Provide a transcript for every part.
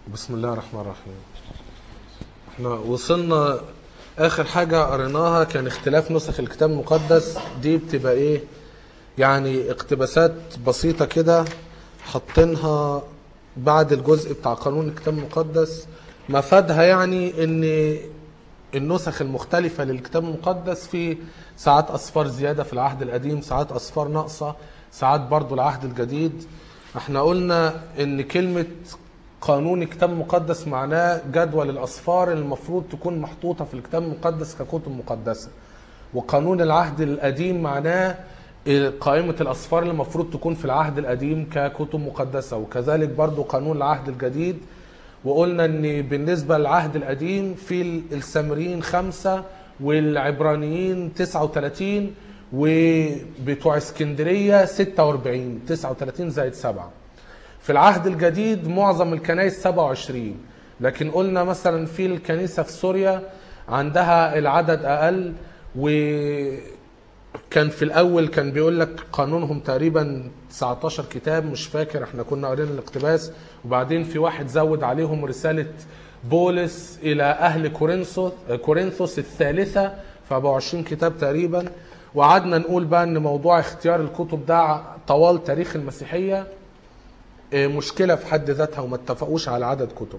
بسم الله الرحمن الرحيم احنا وصلنا اخر حاجة قريناها كان اختلاف نسخ الكتاب المقدس دي بتبقى ايه يعني اقتباسات بسيطة كده حاطينها بعد الجزء بتاع قانون الكتاب المقدس مفادها يعني ان النسخ المختلفة للكتاب المقدس في ساعات أصفار زيادة في العهد القديم ساعات أصفار ناقصة ساعات برضو العهد الجديد احنا قلنا ان كلمة قانون الكتاب المقدس معناه جدول الأصفار اللي المفروض تكون محطوطة في الكتاب المقدس ككتب مقدسة وقانون العهد القديم معناه قائمة الأصفار اللي المفروض تكون في العهد القديم ككتب مقدسة وكذلك برضو قانون العهد الجديد وقلنا ان بالنسبة للعهد القديم في السامريين خمسة والعبرانيين 39 وبتوع اسكندرية 46 39 زائد 7 في العهد الجديد معظم الكنائس 27 لكن قلنا مثلا في الكنيسة في سوريا عندها العدد أقل وكان في الأول كان بيقول لك قانونهم تقريبا 19 كتاب مش فاكر احنا كنا قارين الاقتباس وبعدين في واحد زود عليهم رسالة بولس إلى أهل كورنثوس كورنثوس الثالثة فبقوا 20 كتاب تقريبا وقعدنا نقول بقى ان موضوع اختيار الكتب ده طوال تاريخ المسيحيه مشكلة في حد ذاتها وما اتفقوش على عدد كتب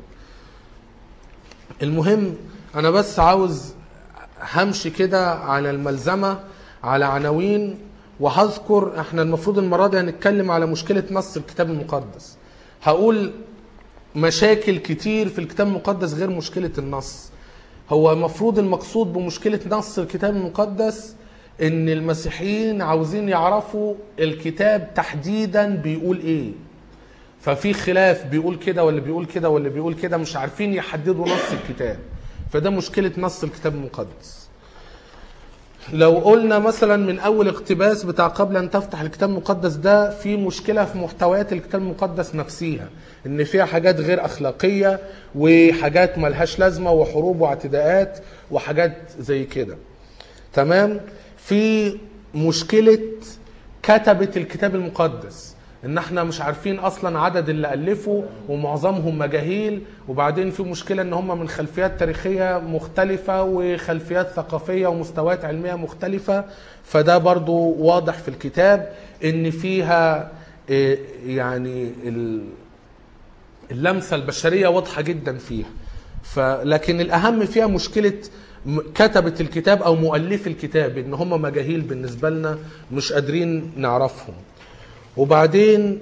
المهم انا بس عاوز همشي كده على الملزمة على عناوين وهذكر احنا المفروض المرة دي هنتكلم على مشكلة نص الكتاب المقدس هقول مشاكل كتير في الكتاب المقدس غير مشكلة النص هو المفروض المقصود بمشكلة نص الكتاب المقدس ان المسيحيين عاوزين يعرفوا الكتاب تحديدا بيقول ايه ففي خلاف بيقول كده ولا بيقول كده ولا بيقول كده مش عارفين يحددوا نص الكتاب فده مشكلة نص الكتاب المقدس لو قلنا مثلا من اول اقتباس بتاع قبل ان تفتح الكتاب المقدس ده في مشكلة في محتويات الكتاب المقدس نفسيها ان فيها حاجات غير اخلاقية وحاجات ملهاش لازمة وحروب واعتداءات وحاجات زي كده تمام في مشكلة كتبة الكتاب المقدس ان احنا مش عارفين اصلا عدد اللي الفوا ومعظمهم مجاهيل وبعدين في مشكله ان هم من خلفيات تاريخيه مختلفه وخلفيات ثقافيه ومستويات علميه مختلفه فده برضو واضح في الكتاب ان فيها يعني اللمسه البشريه واضحه جدا فيها فلكن الاهم فيها مشكله كتبة الكتاب او مؤلف الكتاب ان هم مجاهيل بالنسبه لنا مش قادرين نعرفهم وبعدين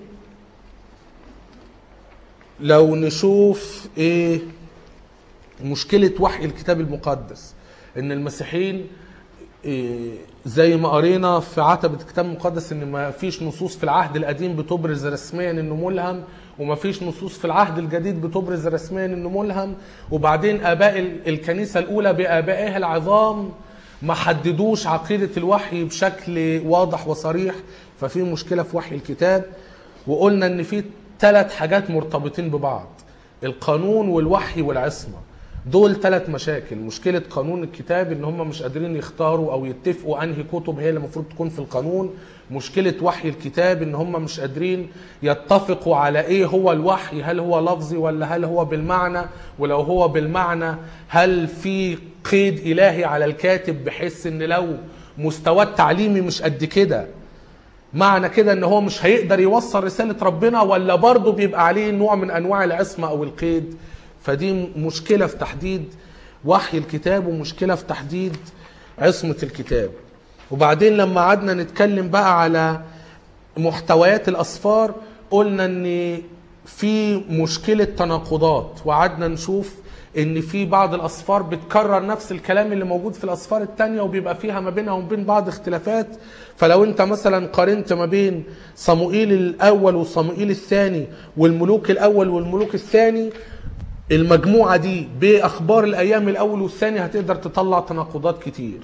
لو نشوف ايه مشكلة وحي الكتاب المقدس ان المسيحيين إيه زي ما قرينا في عتبة الكتاب المقدس ان ما فيش نصوص في العهد القديم بتبرز رسميا انه ملهم وما فيش نصوص في العهد الجديد بتبرز رسميا انه ملهم وبعدين اباء الكنيسة الاولى بابائها العظام ما حددوش عقيدة الوحي بشكل واضح وصريح ففي مشكلة في وحي الكتاب وقلنا ان في ثلاث حاجات مرتبطين ببعض القانون والوحي والعصمة دول ثلاث مشاكل مشكلة قانون الكتاب ان هم مش قادرين يختاروا او يتفقوا انهي كتب هي اللي المفروض تكون في القانون مشكلة وحي الكتاب ان هم مش قادرين يتفقوا على ايه هو الوحي هل هو لفظي ولا هل هو بالمعنى ولو هو بالمعنى هل في قيد الهي على الكاتب بحيث ان لو مستواه التعليمي مش قد كده معنى كده ان هو مش هيقدر يوصل رسالة ربنا ولا برضه بيبقى عليه نوع من انواع العصمة او القيد فدي مشكلة في تحديد وحي الكتاب ومشكلة في تحديد عصمة الكتاب وبعدين لما قعدنا نتكلم بقى على محتويات الأسفار قلنا ان في مشكلة تناقضات وقعدنا نشوف ان في بعض الاسفار بتكرر نفس الكلام اللي موجود في الاسفار التانية وبيبقى فيها ما بينها وبين بعض اختلافات فلو انت مثلا قارنت ما بين صموئيل الاول وصموئيل الثاني والملوك الاول والملوك الثاني المجموعة دي باخبار الايام الاول والثاني هتقدر تطلع تناقضات كتير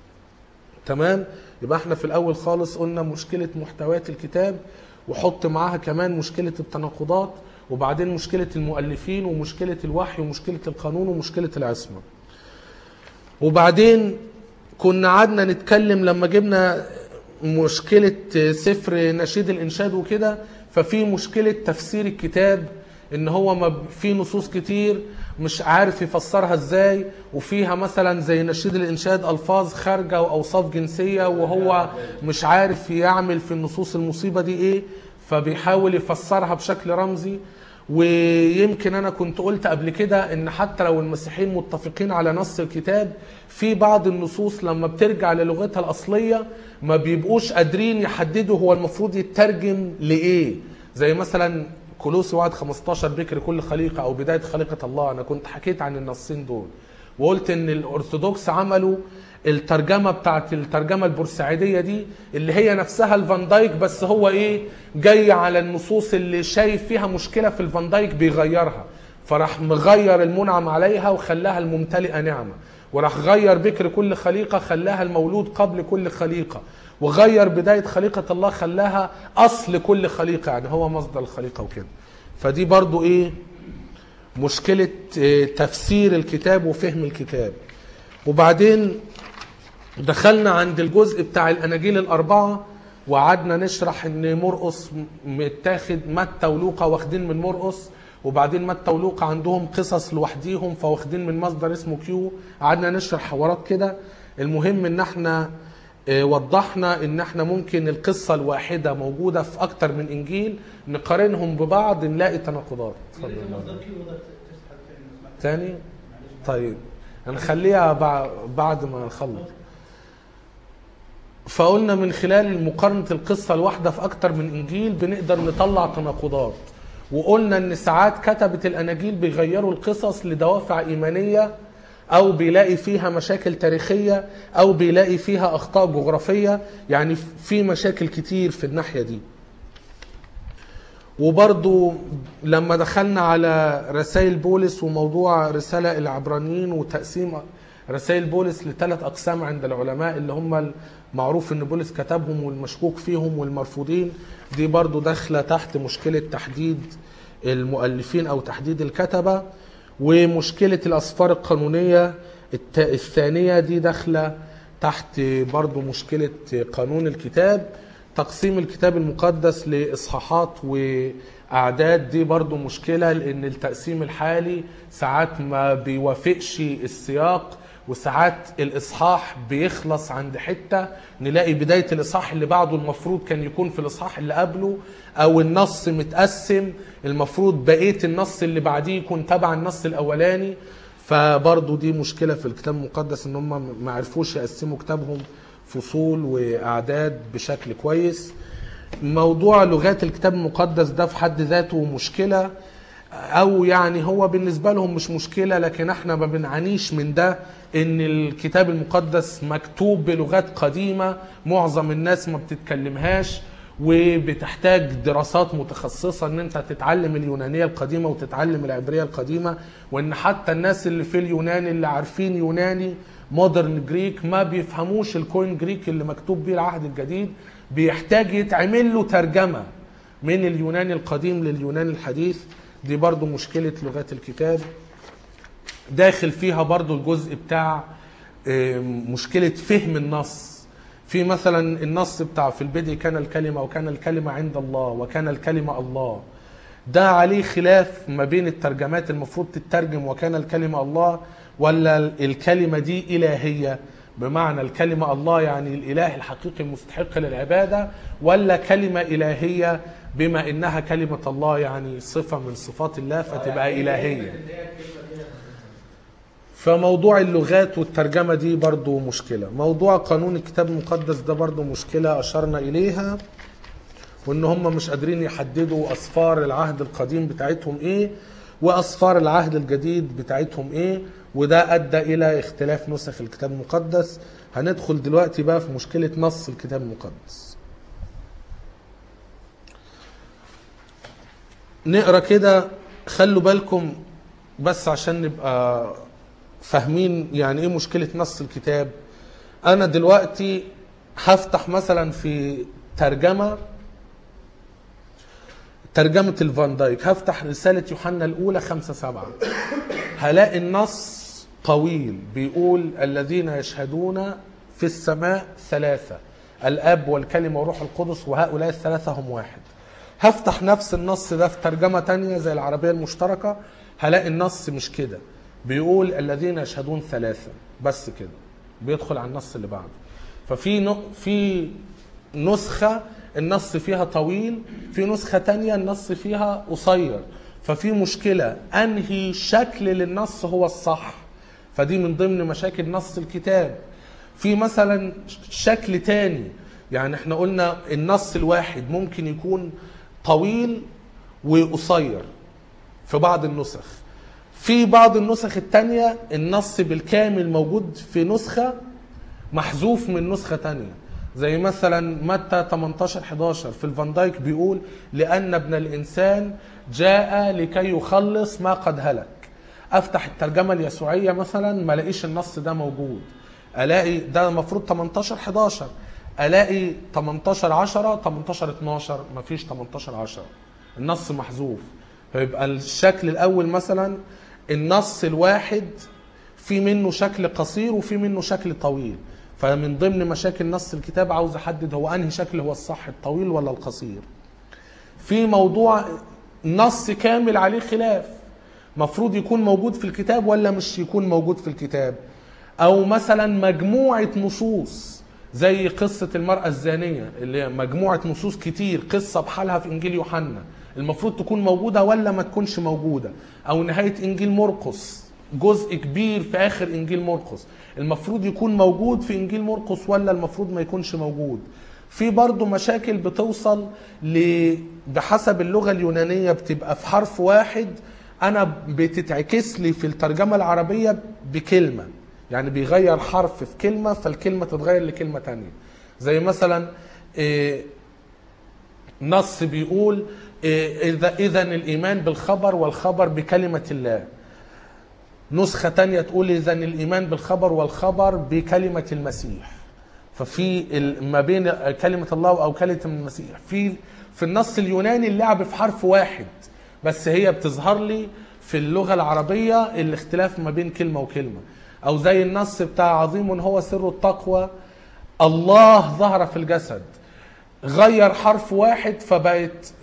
تمام يبقى احنا في الاول خالص قلنا مشكلة محتويات الكتاب وحط معاها كمان مشكلة التناقضات وبعدين مشكلة المؤلفين ومشكلة الوحي ومشكلة القانون ومشكلة العصمة وبعدين كنا قعدنا نتكلم لما جبنا مشكلة سفر نشيد الإنشاد وكده ففي مشكلة تفسير الكتاب ان هو ما ب- في نصوص كتير مش عارف يفسرها ازاي وفيها مثلا زي نشيد الانشاد الفاظ خارجه واوصاف جنسيه وهو مش عارف يعمل في النصوص المصيبه دي ايه فبيحاول يفسرها بشكل رمزي ويمكن انا كنت قلت قبل كده ان حتى لو المسيحيين متفقين على نص الكتاب في بعض النصوص لما بترجع للغتها الاصليه ما بيبقوش قادرين يحددوا هو المفروض يترجم لايه زي مثلا كولوسي واحد 15 بكر كل خليقه او بدايه خليقه الله انا كنت حكيت عن النصين دول وقلت ان الارثوذكس عملوا الترجمه بتاعت الترجمه البورسعيديه دي اللي هي نفسها الفان دايك بس هو ايه جاي على النصوص اللي شايف فيها مشكله في الفان دايك بيغيرها فراح مغير المنعم عليها وخلاها الممتلئه نعمه وراح غير بكر كل خليقه خلاها المولود قبل كل خليقه وغير بدايه خليقه الله خلاها اصل كل خليقه يعني هو مصدر الخليقه وكده فدي برضو ايه مشكله آه، تفسير الكتاب وفهم الكتاب وبعدين دخلنا عند الجزء بتاع الاناجيل الاربعه وقعدنا نشرح ان مرقس متاخد متى ولوقا واخدين من مرقس وبعدين متى ولوقا عندهم قصص لوحديهم فواخدين من مصدر اسمه كيو قعدنا نشرح حوارات كده المهم ان احنا آه، وضحنا ان احنا ممكن القصه الواحده موجوده في اكتر من انجيل نقارنهم ببعض نلاقي تناقضات اتفضل ليه يا مصدر كيو ده تسحب تاني ما سمعتش. تاني طيب هنخليها بع- بعد ما نخلص فقلنا من خلال مقارنة القصة الواحدة في أكتر من إنجيل بنقدر نطلع تناقضات وقلنا إن ساعات كتبة الأناجيل بيغيروا القصص لدوافع إيمانية أو بيلاقي فيها مشاكل تاريخية أو بيلاقي فيها أخطاء جغرافية يعني في مشاكل كتير في الناحية دي وبرضو لما دخلنا على رسائل بولس وموضوع رسالة العبرانيين وتقسيم رسائل بولس لثلاث أقسام عند العلماء اللي هم معروف ان بولس كتبهم والمشكوك فيهم والمرفوضين دي برضو داخلة تحت مشكلة تحديد المؤلفين أو تحديد الكتبة ومشكلة الأسفار القانونية الت- الثانية دي داخلة تحت برضو مشكلة قانون الكتاب تقسيم الكتاب المقدس لإصحاحات وأعداد دي برضو مشكلة لأن التقسيم الحالي ساعات ما بيوافقش السياق وساعات الإصحاح بيخلص عند حتة نلاقي بداية الإصحاح اللي بعده المفروض كان يكون في الإصحاح اللي قبله أو النص متقسم المفروض بقية النص اللي بعديه يكون تبع النص الأولاني فبرضو دي مشكلة في الكتاب المقدس ان هم ما عرفوش يقسموا كتابهم فصول واعداد بشكل كويس موضوع لغات الكتاب المقدس ده في حد ذاته مشكلة او يعني هو بالنسبة لهم مش مشكلة لكن احنا ما بنعانيش من ده ان الكتاب المقدس مكتوب بلغات قديمة معظم الناس ما بتتكلمهاش وبتحتاج دراسات متخصصة ان انت تتعلم اليونانية القديمة وتتعلم العبرية القديمة وان حتى الناس اللي في اليونان اللي عارفين يوناني مودرن جريك ما بيفهموش الكوين جريك اللي مكتوب بيه العهد الجديد بيحتاج يتعمل له ترجمة من اليوناني القديم لليوناني الحديث دي برضو مشكلة لغات الكتاب داخل فيها برضو الجزء بتاع آم، مشكلة فهم النص في مثلا النص بتاع في البدء كان الكلمة وكان الكلمة عند الله وكان الكلمة الله ده عليه خلاف ما بين الترجمات المفروض تترجم وكان الكلمة الله ولا الكلمة دي إلهية بمعنى الكلمة الله يعني الإله الحقيقي المستحق للعبادة ولا كلمة إلهية بما إنها كلمة الله يعني صفة من صفات الله فتبقى إلهية فموضوع اللغات والترجمة دي برضو مشكلة موضوع قانون الكتاب المقدس ده برضو مشكلة أشرنا إليها وإن هم مش قادرين يحددوا أسفار العهد القديم بتاعتهم إيه وأسفار العهد الجديد بتاعتهم إيه وده أدى إلى اختلاف نسخ الكتاب المقدس هندخل دلوقتي بقى في مشكلة نص الكتاب المقدس نقرا كده خلوا بالكم بس عشان نبقى فاهمين يعني ايه مشكله نص الكتاب انا دلوقتي هفتح مثلا في ترجمه ترجمه الفان دايك هفتح رساله يوحنا الاولى خمسة سبعة هلاقي النص طويل بيقول الذين يشهدون في السماء ثلاثه الاب والكلمه وروح القدس وهؤلاء الثلاثه هم واحد هفتح نفس النص ده في ترجمة تانية زي العربية المشتركة هلاقي النص مش كده بيقول الذين يشهدون ثلاثة بس كده بيدخل على النص اللي بعده ففي ن... في نسخة النص فيها طويل في نسخة تانية النص فيها قصير ففي مشكلة أنهي شكل للنص هو الصح فدي من ضمن مشاكل نص الكتاب في مثلا شكل تاني يعني احنا قلنا النص الواحد ممكن يكون طويل وقصير في بعض النسخ في بعض النسخ التانية النص بالكامل موجود في نسخة محذوف من نسخة تانية زي مثلا متى 18 11 في الفان دايك بيقول لأن ابن الإنسان جاء لكي يخلص ما قد هلك افتح الترجمة اليسوعية مثلا ما الاقيش النص ده موجود الاقي ده المفروض 18 11 الاقي 18 10 18 12 مفيش 18 10 النص محذوف فيبقى الشكل الاول مثلا النص الواحد في منه شكل قصير وفي منه شكل طويل فمن ضمن مشاكل نص الكتاب عاوز احدد هو انهي شكل هو الصح الطويل ولا القصير في موضوع نص كامل عليه خلاف مفروض يكون موجود في الكتاب ولا مش يكون موجود في الكتاب او مثلا مجموعة نصوص زي قصة المرأة الزانية اللي هي مجموعة نصوص كتير قصة بحالها في انجيل يوحنا المفروض تكون موجودة ولا ما تكونش موجودة او نهاية انجيل مرقس جزء كبير في اخر انجيل مرقس المفروض يكون موجود في انجيل مرقس ولا المفروض ما يكونش موجود في برضه مشاكل بتوصل ل بحسب اللغة اليونانية بتبقى في حرف واحد انا بتتعكس لي في الترجمة العربية بكلمة يعني بيغير حرف في كلمة فالكلمة تتغير لكلمة تانية زي مثلا إيه، نص بيقول إيه، إذا إذا الإيمان بالخبر والخبر بكلمة الله نسخة تانية تقول إذا الإيمان بالخبر والخبر بكلمة المسيح ففي ال- ما بين كلمة الله أو كلمة المسيح في في النص اليوناني اللعب في حرف واحد بس هي بتظهر لي في اللغة العربية الاختلاف ما بين كلمة وكلمة أو زي النص بتاع عظيم هو سر التقوى الله ظهر في الجسد غير حرف واحد فبقت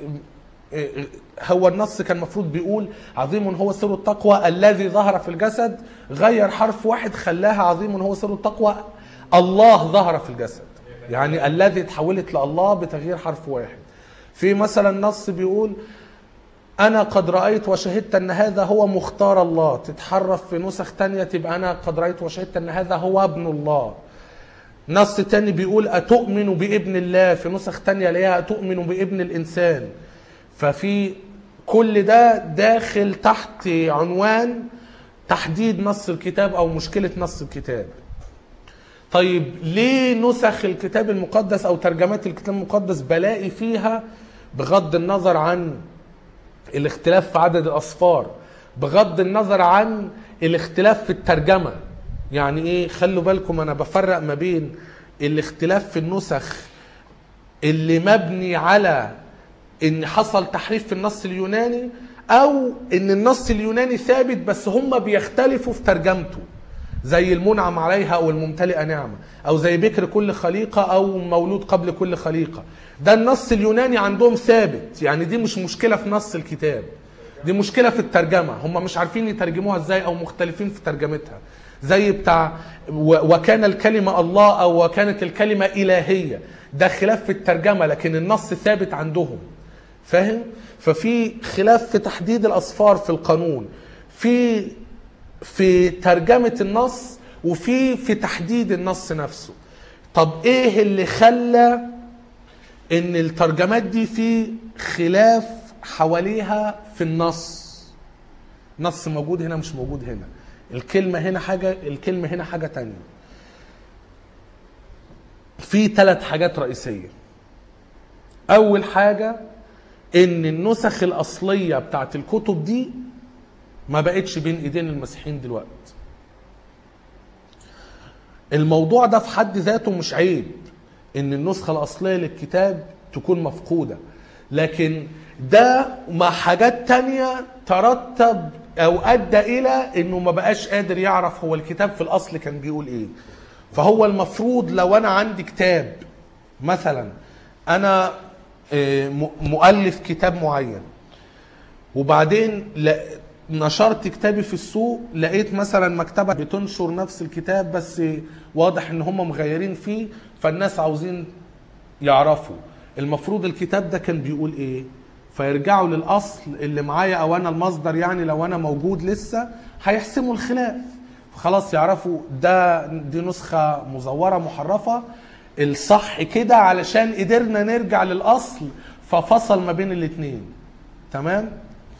هو النص كان المفروض بيقول عظيم هو سر التقوى الذي ظهر في الجسد غير حرف واحد خلاها عظيم هو سر التقوى الله ظهر في الجسد يعني الذي تحولت لله بتغيير حرف واحد في مثلا نص بيقول أنا قد رأيت وشهدت أن هذا هو مختار الله تتحرف في نسخ تانية تبقى أنا قد رأيت وشهدت أن هذا هو ابن الله نص تاني بيقول أتؤمن بابن الله في نسخ تانية ليها أتؤمن بابن الإنسان ففي كل ده داخل تحت عنوان تحديد نص الكتاب أو مشكلة نص الكتاب طيب ليه نسخ الكتاب المقدس أو ترجمات الكتاب المقدس بلاقي فيها بغض النظر عن الاختلاف في عدد الأصفار بغض النظر عن الاختلاف في الترجمة يعني ايه خلوا بالكم انا بفرق ما بين الاختلاف في النسخ اللي مبني على ان حصل تحريف في النص اليوناني او ان النص اليوناني ثابت بس هم بيختلفوا في ترجمته زي المنعم عليها او الممتلئه نعمه او زي بكر كل خليقه او مولود قبل كل خليقه ده النص اليوناني عندهم ثابت يعني دي مش مشكله في نص الكتاب دي مشكله في الترجمه هم مش عارفين يترجموها ازاي او مختلفين في ترجمتها زي بتاع و- وكان الكلمه الله او وكانت الكلمه الهيه ده خلاف في الترجمه لكن النص ثابت عندهم فاهم ففي خلاف في تحديد الاصفار في القانون في في ترجمة النص وفي في تحديد النص نفسه طب ايه اللي خلى ان الترجمات دي في خلاف حواليها في النص نص موجود هنا مش موجود هنا الكلمة هنا حاجة الكلمة هنا حاجة تانية في ثلاث حاجات رئيسية أول حاجة إن النسخ الأصلية بتاعت الكتب دي ما بقتش بين ايدين المسيحيين دلوقتي الموضوع ده في حد ذاته مش عيب ان النسخة الاصلية للكتاب تكون مفقودة لكن ده مع حاجات تانية ترتب او ادى الى انه ما بقاش قادر يعرف هو الكتاب في الاصل كان بيقول ايه فهو المفروض لو انا عندي كتاب مثلا انا آه، م- مؤلف كتاب معين وبعدين لا- نشرت كتابي في السوق لقيت مثلا مكتبة بتنشر نفس الكتاب بس واضح ان هم مغيرين فيه فالناس عاوزين يعرفوا المفروض الكتاب ده كان بيقول ايه فيرجعوا للاصل اللي معايا او انا المصدر يعني لو انا موجود لسه هيحسموا الخلاف خلاص يعرفوا ده دي نسخة مزورة محرفة الصح كده علشان قدرنا نرجع للاصل ففصل ما بين الاتنين تمام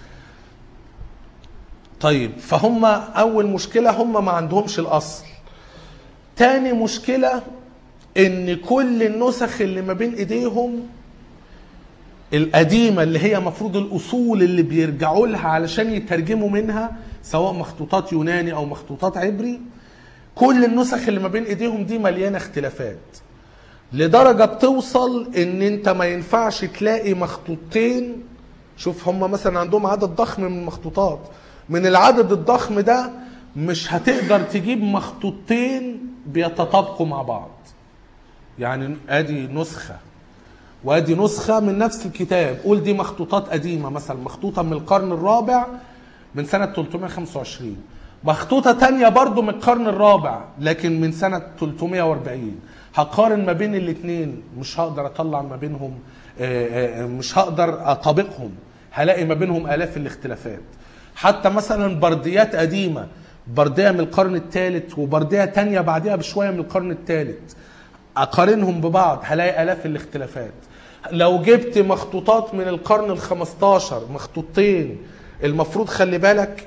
طيب فهم اول مشكلة هم ما عندهمش الاصل تاني مشكلة ان كل النسخ اللي ما بين ايديهم القديمة اللي هي مفروض الأصول اللي بيرجعوا لها علشان يترجموا منها سواء مخطوطات يوناني أو مخطوطات عبري كل النسخ اللي ما بين إيديهم دي مليانة اختلافات لدرجة بتوصل إن أنت ما ينفعش تلاقي مخطوطتين شوف هم مثلا عندهم عدد ضخم من المخطوطات من العدد الضخم ده مش هتقدر تجيب مخطوطتين بيتطابقوا مع بعض يعني ادي نسخه وادي نسخة من نفس الكتاب قول دي مخطوطات قديمة مثلا مخطوطة من القرن الرابع من سنة 325 مخطوطة تانية برضو من القرن الرابع لكن من سنة 340 هقارن ما بين الاتنين مش هقدر اطلع ما بينهم آه، آه، مش هقدر اطابقهم هلاقي ما بينهم الاف الاختلافات حتى مثلا برديات قديمة بردية من القرن الثالث وبردية تانية بعدها بشوية من القرن الثالث اقارنهم ببعض هلاقي الاف الاختلافات لو جبت مخطوطات من القرن ال15 مخطوطتين المفروض خلي بالك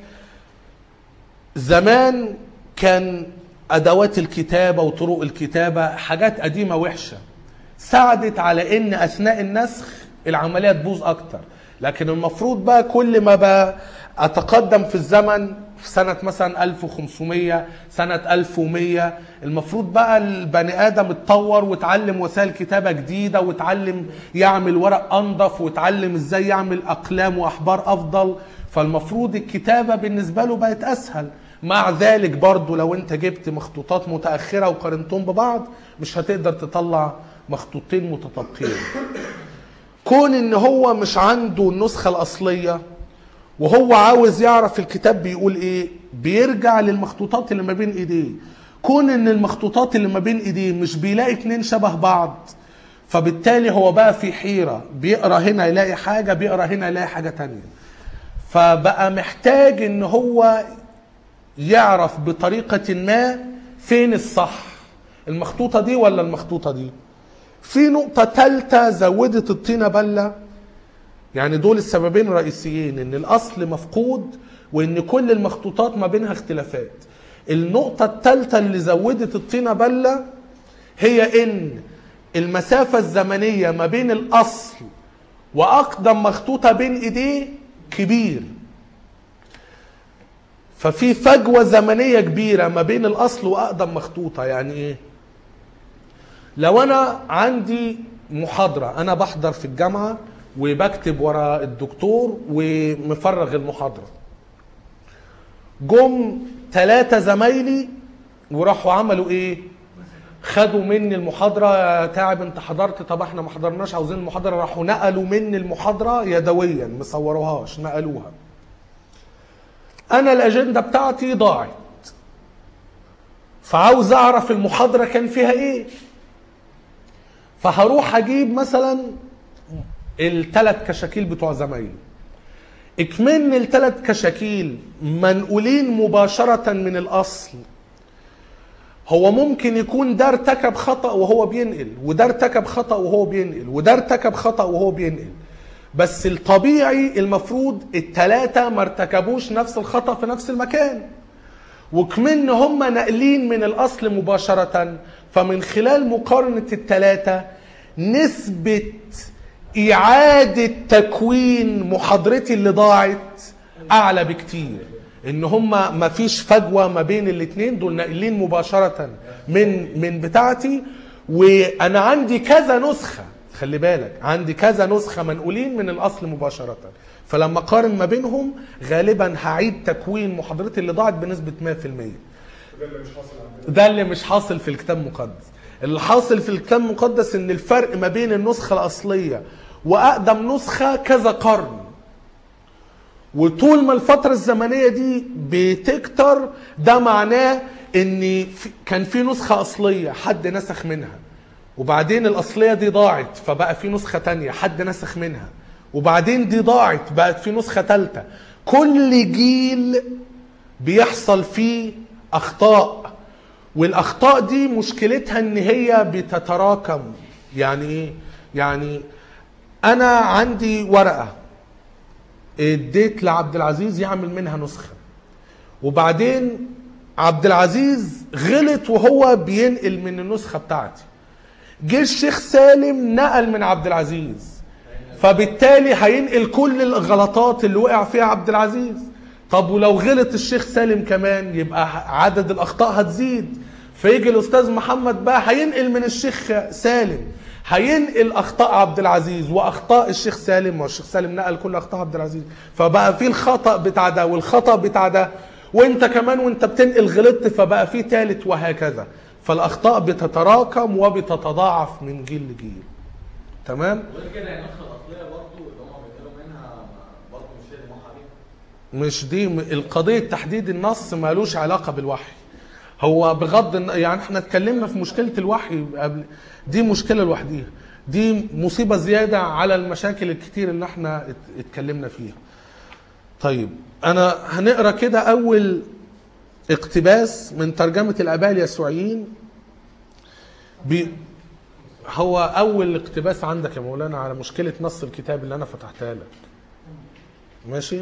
زمان كان ادوات الكتابه وطرق الكتابه حاجات قديمه وحشه ساعدت على ان اثناء النسخ العمليه تبوظ اكتر لكن المفروض بقى كل ما بقى اتقدم في الزمن في سنة مثلا 1500 سنة 1100 المفروض بقى البني آدم اتطور وتعلم وسائل كتابة جديدة وتعلم يعمل ورق أنظف وتعلم ازاي يعمل أقلام وأحبار أفضل فالمفروض الكتابة بالنسبة له بقت أسهل مع ذلك برضو لو انت جبت مخطوطات متأخرة وقارنتهم ببعض مش هتقدر تطلع مخطوطين متطابقين كون ان هو مش عنده النسخة الأصلية وهو عاوز يعرف الكتاب بيقول ايه بيرجع للمخطوطات اللي ما بين ايديه كون ان المخطوطات اللي ما بين ايديه مش بيلاقي اتنين شبه بعض فبالتالي هو بقى في حيرة بيقرا هنا يلاقي حاجة بيقرا هنا يلاقي حاجة تانية فبقى محتاج ان هو يعرف بطريقة ما فين الصح المخطوطة دي ولا المخطوطة دي في نقطة تالتة زودت الطينة بلة يعني دول السببين الرئيسيين ان الاصل مفقود وان كل المخطوطات ما بينها اختلافات النقطة الثالثة اللي زودت الطينة بلة هي ان المسافة الزمنية ما بين الاصل واقدم مخطوطة بين ايديه كبير ففي فجوة زمنية كبيرة ما بين الاصل واقدم مخطوطة يعني ايه لو انا عندي محاضرة انا بحضر في الجامعة وبكتب ورا الدكتور ومفرغ المحاضرة جم ثلاثة زمايلي وراحوا عملوا ايه خدوا مني المحاضرة يا تعب انت حضرت طب احنا ما حضرناش عاوزين المحاضرة راحوا نقلوا مني المحاضرة يدويا ما صوروهاش نقلوها انا الاجندة بتاعتي ضاعت فعاوز اعرف المحاضرة كان فيها ايه فهروح اجيب مثلا الثلاث كشاكيل بتوع زمايلي اكمن الثلاث كشاكيل منقولين مباشرة من الأصل هو ممكن يكون ده ارتكب خطأ وهو بينقل وده ارتكب خطأ وهو بينقل وده ارتكب خطأ وهو بينقل بس الطبيعي المفروض التلاتة ما ارتكبوش نفس الخطأ في نفس المكان وكمن هم ناقلين من الأصل مباشرة فمن خلال مقارنة التلاتة نسبة إعادة تكوين محاضرتي اللي ضاعت أعلى بكتير إن هما ما فيش فجوة ما بين الاتنين دول ناقلين مباشرة من من بتاعتي وأنا عندي كذا نسخة خلي بالك عندي كذا نسخة منقولين من الأصل مباشرة فلما أقارن ما بينهم غالبا هعيد تكوين محاضرتي اللي ضاعت بنسبة 100% ده اللي مش حاصل عندنا ده اللي مش حاصل في الكتاب المقدس اللي حاصل في الكتاب المقدس ان الفرق ما بين النسخة الأصلية واقدم نسخه كذا قرن وطول ما الفترة الزمنية دي بتكتر ده معناه ان في كان في نسخة اصلية حد نسخ منها وبعدين الاصلية دي ضاعت فبقى في نسخة تانية حد نسخ منها وبعدين دي ضاعت بقت في نسخة تالتة كل جيل بيحصل فيه اخطاء والاخطاء دي مشكلتها ان هي بتتراكم يعني ايه يعني انا عندي ورقه اديت لعبد العزيز يعمل منها نسخه وبعدين عبد العزيز غلط وهو بينقل من النسخه بتاعتي جه الشيخ سالم نقل من عبد العزيز فبالتالي هينقل كل الغلطات اللي وقع فيها عبد العزيز طب ولو غلط الشيخ سالم كمان يبقى عدد الاخطاء هتزيد فيجي الاستاذ محمد بقى هينقل من الشيخ سالم هينقل اخطاء عبد العزيز واخطاء الشيخ سالم والشيخ سالم نقل كل اخطاء عبد العزيز فبقى في الخطا بتاع ده والخطا بتاع ده وانت كمان وانت بتنقل غلطت فبقى في ثالث وهكذا فالاخطاء بتتراكم وبتتضاعف من جيل لجيل تمام وغير كده يعني النسخه الاصليه برضه اللي هم بينقلوا منها برضه مش هي اللي محى بيها مش دي القضية تحديد النص مالوش علاقة بالوحي هو بغض الن- يعني احنا اتكلمنا في مشكلة الوحي قبل دي مشكلة لوحديها دي مصيبة زيادة على المشاكل الكتير اللي احنا ات- اتكلمنا فيها طيب انا هنقرا كده اول اقتباس من ترجمة الاباء اليسوعيين بي هو اول اقتباس عندك يا مولانا على مشكلة نص الكتاب اللي انا فتحتها لك ماشي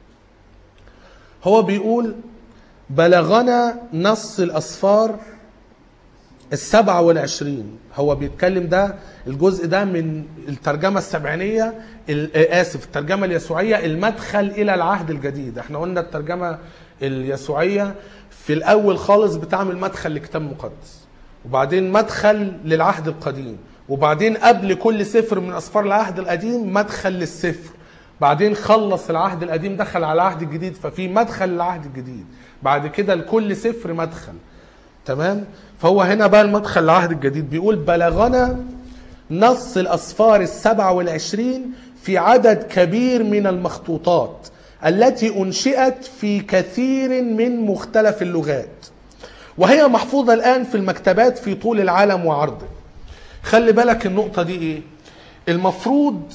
هو بيقول بلغنا نص الأسفار السبعة والعشرين هو بيتكلم ده الجزء ده من الترجمة السبعينية ال- آه، آسف الترجمة اليسوعية المدخل إلى العهد الجديد احنا قلنا الترجمة اليسوعية في الأول خالص بتعمل مدخل لكتاب مقدس وبعدين مدخل للعهد القديم وبعدين قبل كل سفر من أسفار العهد القديم مدخل للسفر بعدين خلص العهد القديم دخل على العهد الجديد ففي مدخل للعهد الجديد بعد كده لكل سفر مدخل تمام فهو هنا بقى المدخل للعهد الجديد بيقول بلغنا نص الأسفار السبعة والعشرين في عدد كبير من المخطوطات التي أنشئت في كثير من مختلف اللغات وهي محفوظة الآن في المكتبات في طول العالم وعرضه خلي بالك النقطة دي إيه المفروض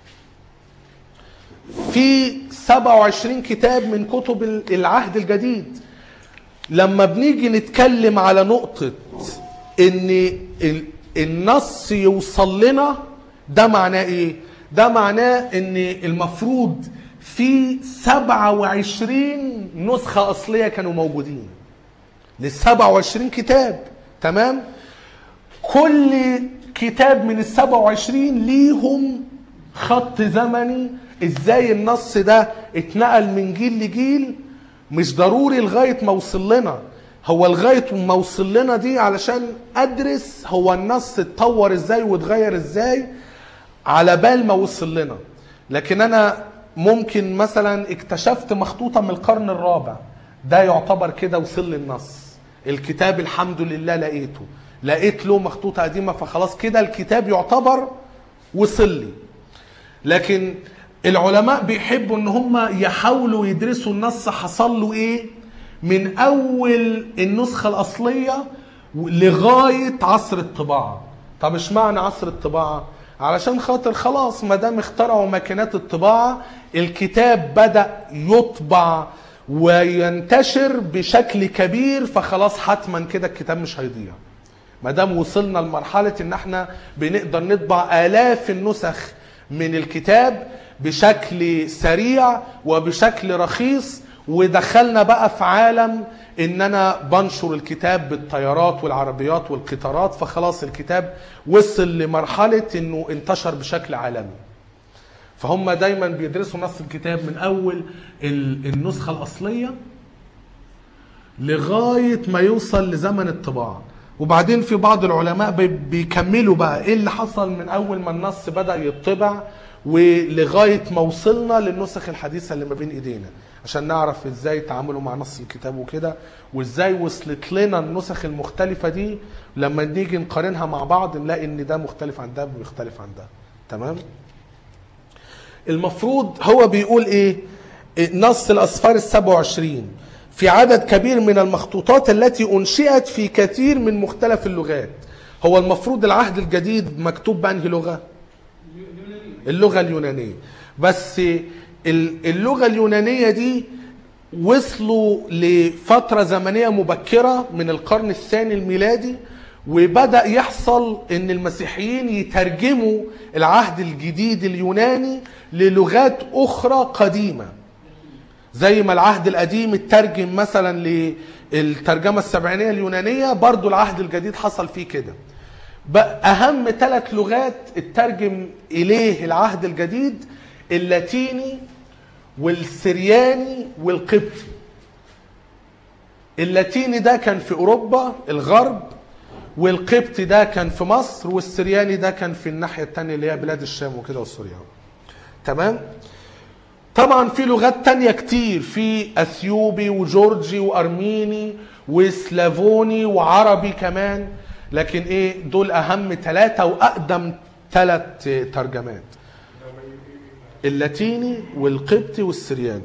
في 27 كتاب من كتب العهد الجديد لما بنيجي نتكلم على نقطة ان ال- النص يوصل لنا ده معناه ايه ده معناه ان المفروض في 27 نسخة اصلية كانوا موجودين لل 27 كتاب تمام كل كتاب من ال 27 ليهم خط زمني ازاي النص ده اتنقل من جيل لجيل مش ضروري لغايه ما وصل لنا هو لغايه ما وصل لنا دي علشان ادرس هو النص اتطور ازاي واتغير ازاي على بال ما وصل لنا لكن انا ممكن مثلا اكتشفت مخطوطه من القرن الرابع ده يعتبر كده وصل لي النص الكتاب الحمد لله لقيته لقيت له مخطوطه قديمه فخلاص كده الكتاب يعتبر وصل لي لكن العلماء بيحبوا ان هم يحاولوا يدرسوا النص حصل له ايه من اول النسخه الاصليه لغايه عصر الطباعه طب اشمعنى عصر الطباعه علشان خاطر خلاص ما دام اخترعوا ماكينات الطباعه الكتاب بدا يطبع وينتشر بشكل كبير فخلاص حتما كده الكتاب مش هيضيع ما دام وصلنا لمرحله ان احنا بنقدر نطبع الاف النسخ من الكتاب بشكل سريع وبشكل رخيص ودخلنا بقى في عالم ان انا بنشر الكتاب بالطيارات والعربيات والقطارات فخلاص الكتاب وصل لمرحله انه انتشر بشكل عالمي فهم دايما بيدرسوا نص الكتاب من اول ال- النسخه الاصليه لغايه ما يوصل لزمن الطباعه وبعدين في بعض العلماء بي- بيكملوا بقى ايه اللي حصل من اول ما النص بدا يطبع ولغايه ما وصلنا للنسخ الحديثه اللي ما بين ايدينا عشان نعرف ازاي تعاملوا مع نص الكتاب وكده وازاي وصلت لنا النسخ المختلفه دي لما نيجي نقارنها مع بعض نلاقي ان ده مختلف عن ده ويختلف عن ده تمام المفروض هو بيقول ايه إيه، نص الاسفار السبع وعشرين في عدد كبير من المخطوطات التي انشئت في كثير من مختلف اللغات هو المفروض العهد الجديد مكتوب بانهي لغه اللغه اليونانيه بس ال- اللغه اليونانيه دي وصلوا لفتره زمنيه مبكره من القرن الثاني الميلادي وبدا يحصل ان المسيحيين يترجموا العهد الجديد اليوناني للغات اخرى قديمه زي ما العهد القديم اترجم مثلا للترجمه السبعينيه اليونانيه برضو العهد الجديد حصل فيه كده بقى اهم ثلاث لغات اترجم اليه العهد الجديد اللاتيني والسرياني والقبطي اللاتيني ده كان في اوروبا الغرب والقبطي ده كان في مصر والسرياني ده كان في الناحيه الثانيه اللي هي بلاد الشام وكده وسوريا تمام طبعا في لغات تانية كتير في اثيوبي وجورجي وارميني وسلافوني وعربي كمان لكن ايه دول اهم ثلاثة واقدم ثلاث ترجمات اللاتيني والقبطي والسرياني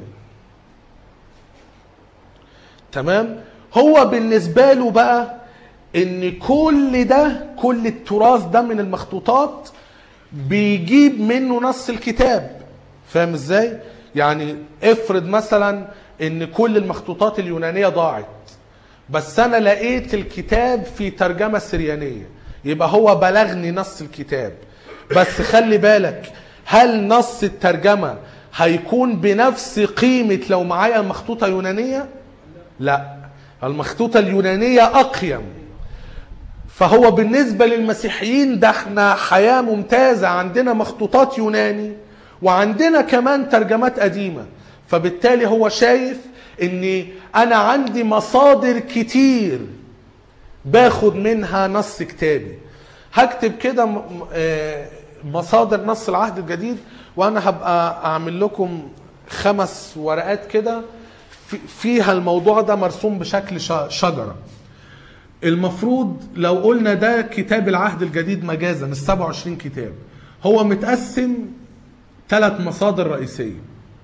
تمام هو بالنسبة له بقى ان كل ده كل التراث ده من المخطوطات بيجيب منه نص الكتاب فاهم ازاي يعني افرض مثلا ان كل المخطوطات اليونانية ضاعت بس انا لقيت الكتاب في ترجمة سريانية يبقى هو بلغني نص الكتاب بس خلي بالك هل نص الترجمة هيكون بنفس قيمة لو معايا مخطوطة يونانية لا المخطوطة اليونانية أقيم فهو بالنسبة للمسيحيين ده احنا حياة ممتازة عندنا مخطوطات يوناني وعندنا كمان ترجمات قديمة فبالتالي هو شايف ان انا عندي مصادر كتير باخد منها نص كتابي هكتب كده م- م- آه، مصادر نص العهد الجديد وانا هبقى اعمل لكم خمس ورقات كده في- فيها الموضوع ده مرسوم بشكل ش- شجره المفروض لو قلنا ده كتاب العهد الجديد مجازا ال 27 كتاب هو متقسم ثلاث مصادر رئيسيه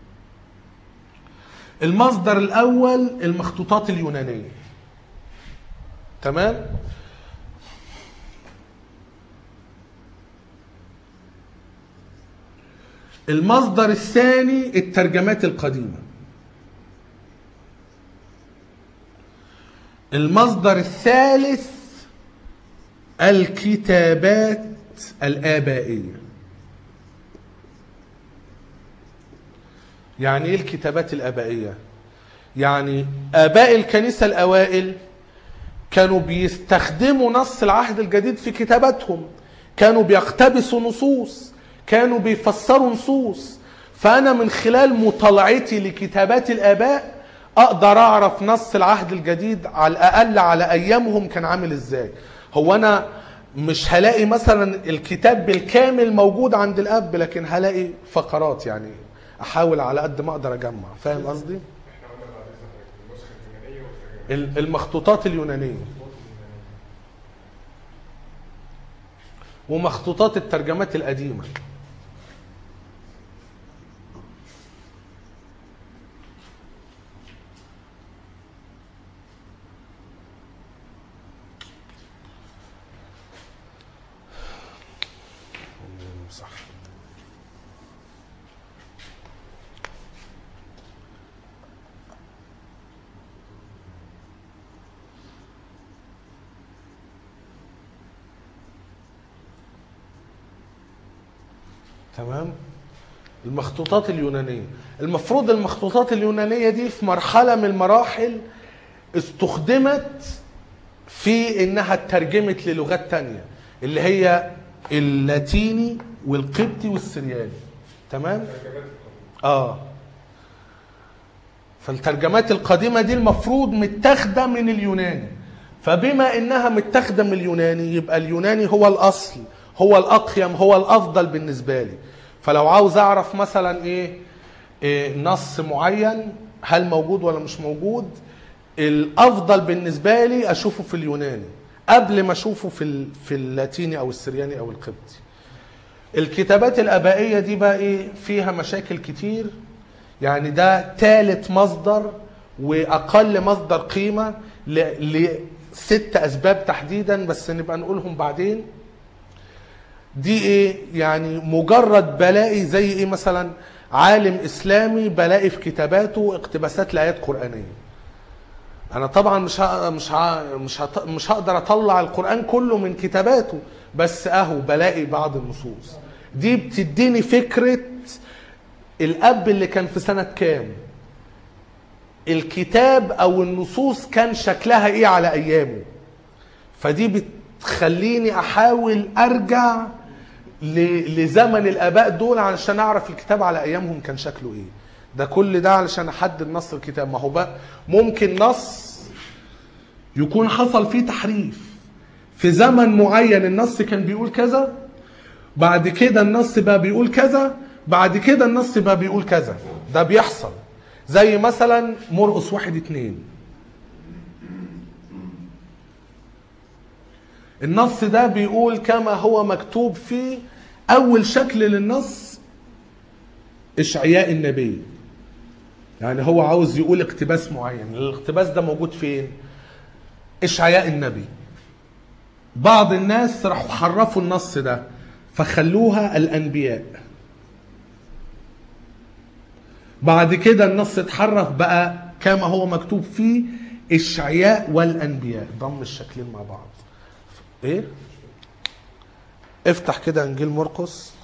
المصدر الاول المخطوطات اليونانيه تمام المصدر الثاني الترجمات القديمه المصدر الثالث الكتابات الآبائية يعني ايه الكتابات الآبائية يعني آباء الكنيسة الأوائل كانوا بيستخدموا نص العهد الجديد في كتاباتهم كانوا بيقتبسوا نصوص كانوا بيفسروا نصوص فأنا من خلال مطالعتي لكتابات الآباء أقدر أعرف نص العهد الجديد على الأقل على أيامهم كان عامل إزاي هو أنا مش هلاقي مثلا الكتاب بالكامل موجود عند الأب لكن هلاقي فقرات يعني أحاول على قد ما أقدر أجمع فاهم قصدي؟ احنا قلنا بعد اذنك النسخه اليونانيه والترجمه ال- المخطوطات اليونانية ومخطوطات الترجمات القديمة صح تمام المخطوطات اليونانية المفروض المخطوطات اليونانية دي في مرحلة من المراحل استخدمت في انها اترجمت للغات تانية اللي هي اللاتيني والقبطي والسرياني تمام ترجمات اه فالترجمات القديمة دي المفروض متاخدة من اليوناني فبما انها متاخدة من اليوناني يبقى اليوناني هو الاصل هو الاقيم هو الافضل بالنسبة لي فلو عاوز اعرف مثلا ايه, إيه نص معين هل موجود ولا مش موجود الافضل بالنسبة لي اشوفه في اليوناني قبل ما اشوفه في ال- في اللاتيني او السرياني او القبطي الكتابات الآبائية دي بقى إيه فيها مشاكل كتير يعني ده ثالث مصدر وأقل مصدر قيمة ل- لست أسباب تحديدا بس نبقى نقولهم بعدين دي ايه يعني مجرد بلاقي زي ايه مثلا عالم اسلامي بلاقي في كتاباته اقتباسات لايات قرانيه انا طبعا مش ه... مش ه... مش هط... مش هقدر اطلع القران كله من كتاباته بس اهو بلاقي بعض النصوص دي بتديني فكره الاب اللي كان في سنه كام الكتاب او النصوص كان شكلها ايه على ايامه فدي بتخليني احاول ارجع ل- لزمن الاباء دول علشان اعرف الكتاب على ايامهم كان شكله ايه ده كل ده علشان احدد نص الكتاب ما هو بقى ممكن نص يكون حصل فيه تحريف في زمن معين النص كان بيقول كذا بعد كده النص بقى بيقول كذا بعد كده النص بقى بيقول كذا ده بيحصل زي مثلا مرقس واحد اتنين النص ده بيقول كما هو مكتوب في اول شكل للنص اشعياء النبي يعني هو عاوز يقول اقتباس معين الاقتباس ده موجود فين اشعياء النبي بعض الناس راحوا حرفوا النص ده فخلوها الانبياء بعد كده النص اتحرف بقى كما هو مكتوب فيه اشعياء والانبياء ضم الشكلين مع بعض ايه افتح كده انجيل مرقس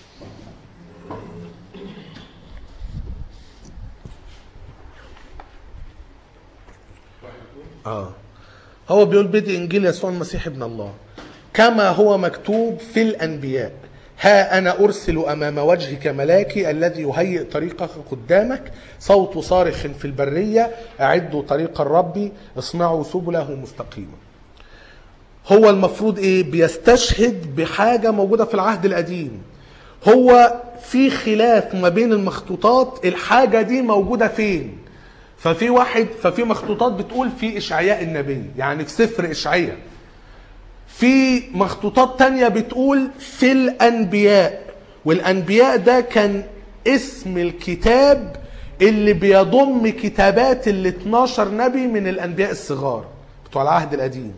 اه هو بيقول بدء انجيل يسوع المسيح ابن الله كما هو مكتوب في الانبياء ها انا ارسل امام وجهك ملاكي الذي يهيئ طريقك قدامك صوت صارخ في البريه اعدوا طريق الرب اصنعوا سبله مستقيمه هو المفروض ايه بيستشهد بحاجه موجوده في العهد القديم هو في خلاف ما بين المخطوطات الحاجه دي موجوده فين ففي واحد ففي مخطوطات بتقول في اشعياء النبي يعني في سفر اشعياء في مخطوطات تانية بتقول في الانبياء والانبياء ده كان اسم الكتاب اللي بيضم كتابات ال 12 نبي من الانبياء الصغار بتوع العهد القديم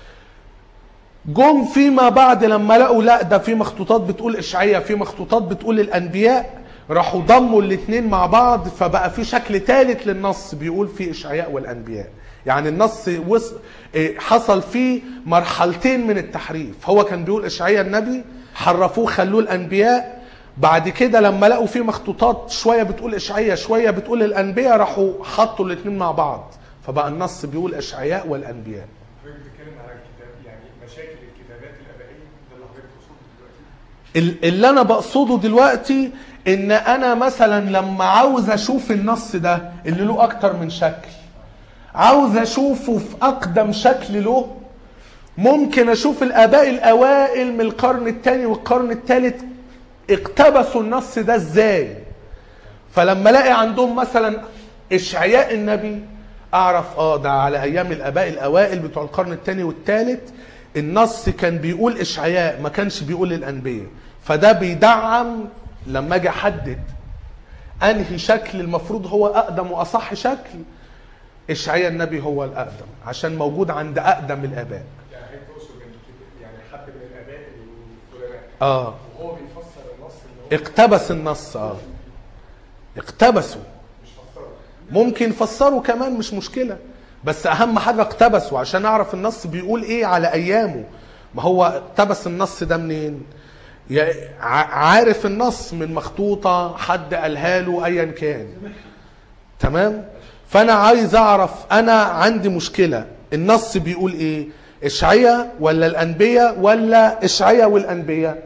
جم فيما بعد لما لقوا لا ده في مخطوطات بتقول اشعياء في مخطوطات بتقول الانبياء راحوا ضموا الاثنين مع بعض فبقى في شكل ثالث للنص بيقول في اشعياء والانبياء يعني النص وص... إيه، حصل فيه مرحلتين من التحريف هو كان بيقول اشعياء النبي حرفوه خلوه الانبياء بعد كده لما لقوا فيه مخطوطات شويه بتقول اشعياء شويه بتقول الانبياء راحوا حطوا الاثنين مع بعض فبقى النص بيقول اشعياء والانبياء حضرتك بتتكلم على الكتاب يعني مشاكل الكتابات الابائيه ده اللي حضرتك تقصده دلوقتي ال- اللي انا بقصده دلوقتي ان انا مثلا لما عاوز اشوف النص ده اللي له اكتر من شكل عاوز اشوفه في اقدم شكل له ممكن اشوف الاباء الاوائل من القرن الثاني والقرن الثالث اقتبسوا النص ده ازاي فلما الاقي عندهم مثلا اشعياء النبي اعرف اه ده على ايام الاباء الاوائل بتوع القرن الثاني والثالث النص كان بيقول اشعياء ما كانش بيقول الانبياء فده بيدعم لما اجي احدد انهي شكل المفروض هو اقدم واصح شكل اشعياء النبي هو الاقدم عشان موجود عند اقدم الاباء يعني حضرتك تقصد ان الكتاب- يعني حد من الاباء القدماء اه وهو بيفسر النص اللي هو اقتبس النص اه اقتبسوا مش فسره ممكن يفسروا كمان مش مشكلة بس أهم حاجة اقتبسوا عشان أعرف النص بيقول إيه على أيامه ما هو اقتبس النص ده منين يا- ع- عارف النص من مخطوطة حد قالها له أيا كان تمام فأنا عايز أعرف أنا عندي مشكلة النص بيقول إيه إشعياء ولا الأنبياء ولا إشعياء والأنبياء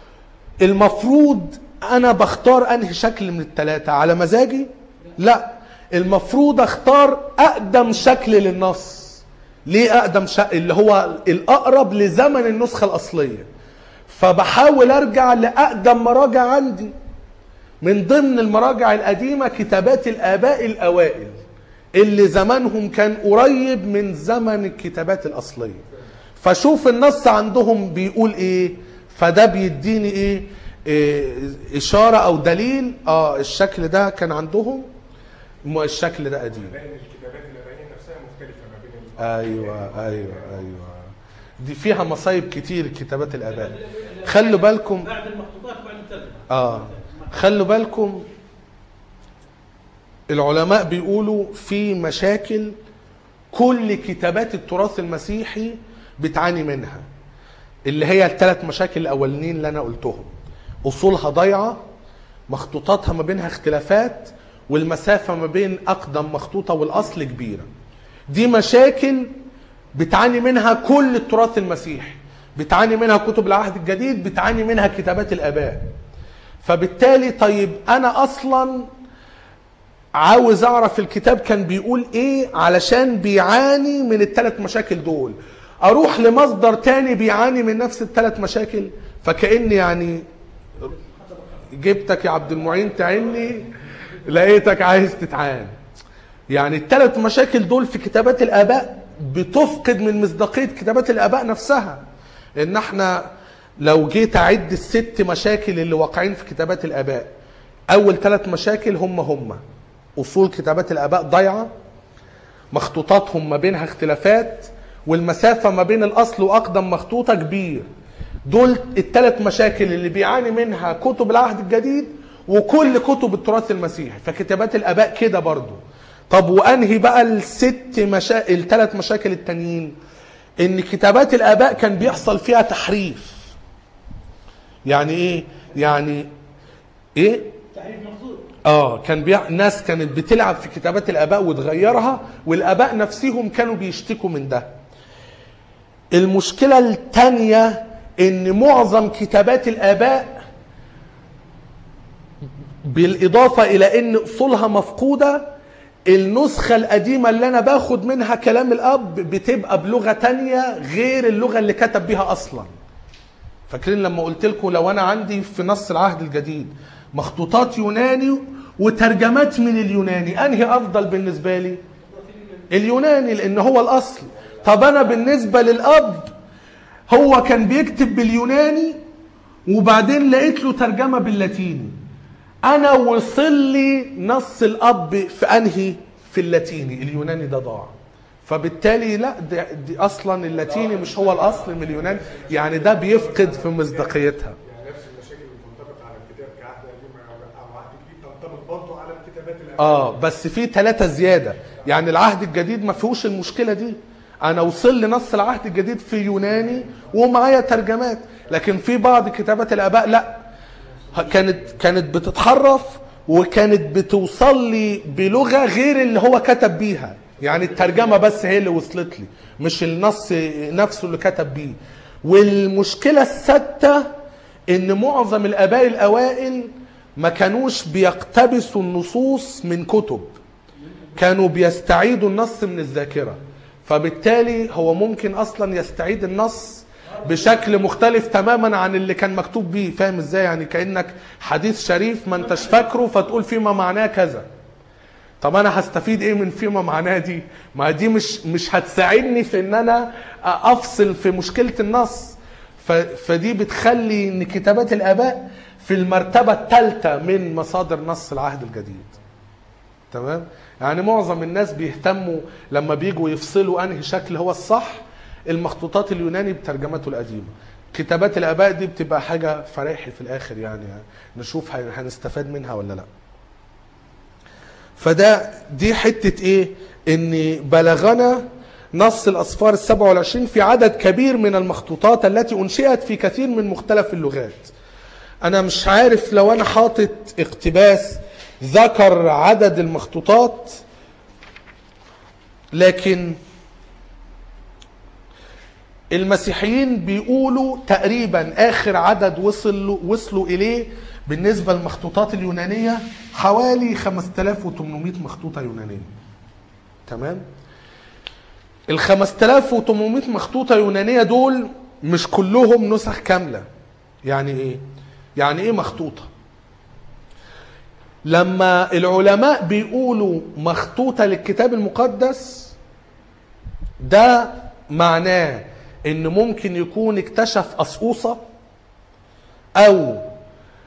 المفروض انا بختار انهي شكل من الثلاثه على مزاجي لا المفروض اختار اقدم شكل للنص ليه اقدم شكل اللي هو الاقرب لزمن النسخه الاصليه فبحاول ارجع لاقدم مراجع عندي من ضمن المراجع القديمه كتابات الاباء الاوائل اللي زمانهم كان قريب من زمن الكتابات الاصليه فشوف النص عندهم بيقول ايه فده بيديني ايه إيه، اشاره او دليل اه الشكل ده كان عندهم م- الشكل ده قديم لان الكتابات الابائيه نفسها مختلفه ما بين ال- ايوه ايوه ايوه دي فيها مصايب كتير كتابات الاباء خلوا بالكم بعد المخطوطات وبعد الترجمه اه خلوا بالكم العلماء بيقولوا في مشاكل كل كتابات التراث المسيحي بتعاني منها اللي هي الثلاث مشاكل الاولانيين اللي انا قلتهم اصولها ضايعه مخطوطاتها ما بينها اختلافات والمسافه ما بين اقدم مخطوطه والاصل كبيره دي مشاكل بتعاني منها كل التراث المسيحي بتعاني منها كتب العهد الجديد بتعاني منها كتابات الاباء فبالتالي طيب انا اصلا عاوز اعرف الكتاب كان بيقول ايه علشان بيعاني من الثلاث مشاكل دول اروح لمصدر تاني بيعاني من نفس الثلاث مشاكل فكأن يعني جبتك يا عبد المعين تعني لقيتك عايز تتعان يعني الثلاث مشاكل دول في كتابات الاباء بتفقد من مصداقيه كتابات الاباء نفسها ان احنا لو جيت اعد الست مشاكل اللي واقعين في كتابات الاباء اول ثلاث مشاكل هم هم اصول كتابات الاباء ضايعه مخطوطاتهم ما بينها اختلافات والمسافه ما بين الاصل واقدم مخطوطه كبير دول الثلاث مشاكل اللي بيعاني منها كتب العهد الجديد وكل كتب التراث المسيحي فكتابات الاباء كده برضو طب وانهي بقى الست مشا... الثلاث مشاكل التانيين ان كتابات الاباء كان بيحصل فيها تحريف يعني ايه يعني ايه تحريف مقصود اه كان بيع... ناس كانت بتلعب في كتابات الاباء وتغيرها والاباء نفسهم كانوا بيشتكوا من ده المشكله الثانيه ان معظم كتابات الاباء بالاضافه الى ان اصولها مفقوده النسخة القديمة اللي أنا باخد منها كلام الأب بتبقى بلغة تانية غير اللغة اللي كتب بيها أصلا فاكرين لما قلت لكم لو أنا عندي في نص العهد الجديد مخطوطات يوناني وترجمات من اليوناني أنهي أفضل بالنسبة لي اليوناني لأن هو الأصل طب أنا بالنسبة للأب هو كان بيكتب باليوناني وبعدين لقيت له ترجمة باللاتيني انا وصل لي نص الاب في انهي في اللاتيني اليوناني ده ضاع فبالتالي لا دي, دي اصلا اللاتيني مش هو الاصل من اليوناني يعني ده بيفقد في مصداقيتها يعني نفس المشاكل اللي بتنطبق على الكتاب كعهد قديم او عهد جديد تنطبق برضه على الكتابات الابائيه اه بس في ثلاثة زيادة يعني العهد الجديد ما فيهوش المشكلة دي انا وصل لي نص العهد الجديد في يوناني ومعايا ترجمات لكن في بعض كتابات الاباء لا كانت كانت بتتحرف وكانت بتوصل لي بلغه غير اللي هو كتب بيها يعني الترجمه بس هي اللي وصلت لي مش النص نفسه اللي كتب بيه والمشكله السادسه ان معظم الاباء الاوائل ما كانوش بيقتبسوا النصوص من كتب كانوا بيستعيدوا النص من الذاكره فبالتالي هو ممكن اصلا يستعيد النص بشكل مختلف تماما عن اللي كان مكتوب بيه فاهم ازاي يعني كانك حديث شريف ما انتش فاكره فتقول فيما معناه كذا طب انا هستفيد ايه من فيما معناه دي ما دي مش مش هتساعدني في ان انا افصل في مشكله النص ف- فدي بتخلي ان كتابات الاباء في المرتبه الثالثه من مصادر نص العهد الجديد تمام يعني معظم الناس بيهتموا لما بيجوا يفصلوا انهي شكل هو الصح المخطوطات اليوناني بترجمته القديمه كتابات الاباء دي بتبقى حاجه فريحي في الاخر يعني, يعني نشوف هن- هنستفاد منها ولا لا فده دي حته ايه ان بلغنا نص الاسفار السبع والعشرين في عدد كبير من المخطوطات التي انشئت في كثير من مختلف اللغات انا مش عارف لو انا حاطط اقتباس ذكر عدد المخطوطات لكن المسيحيين بيقولوا تقريبا اخر عدد وصلوا وصلوا اليه بالنسبه للمخطوطات اليونانيه حوالي 5800 مخطوطه يونانيه تمام ال 5800 مخطوطه يونانيه دول مش كلهم نسخ كامله يعني ايه يعني ايه مخطوطه لما العلماء بيقولوا مخطوطه للكتاب المقدس ده معناه ان ممكن يكون اكتشف قصقوصه او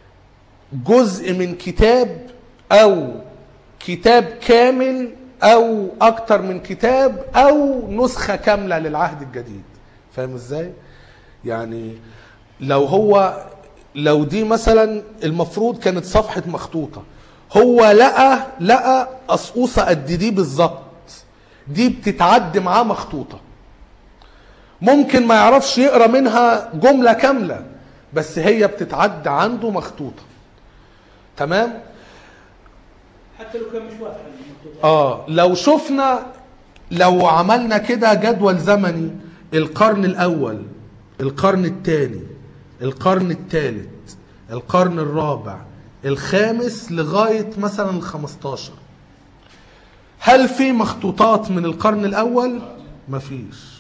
جزء من كتاب او كتاب كامل او اكتر من كتاب او نسخة كاملة للعهد الجديد فاهم ازاي يعني لو هو لو دي مثلا المفروض كانت صفحة مخطوطة هو لقى لقى قصقوصة قد دي بالظبط دي بتتعد معاه مخطوطة ممكن ما يعرفش يقرا منها جملة كاملة بس هي بتتعد عنده مخطوطة تمام حتى لو كان مش واضح المخطوط اه لو شفنا لو عملنا كده جدول زمني القرن الاول القرن الثاني القرن الثالث القرن الرابع الخامس لغايه مثلا ال 15 هل في مخطوطات من القرن الاول مفيش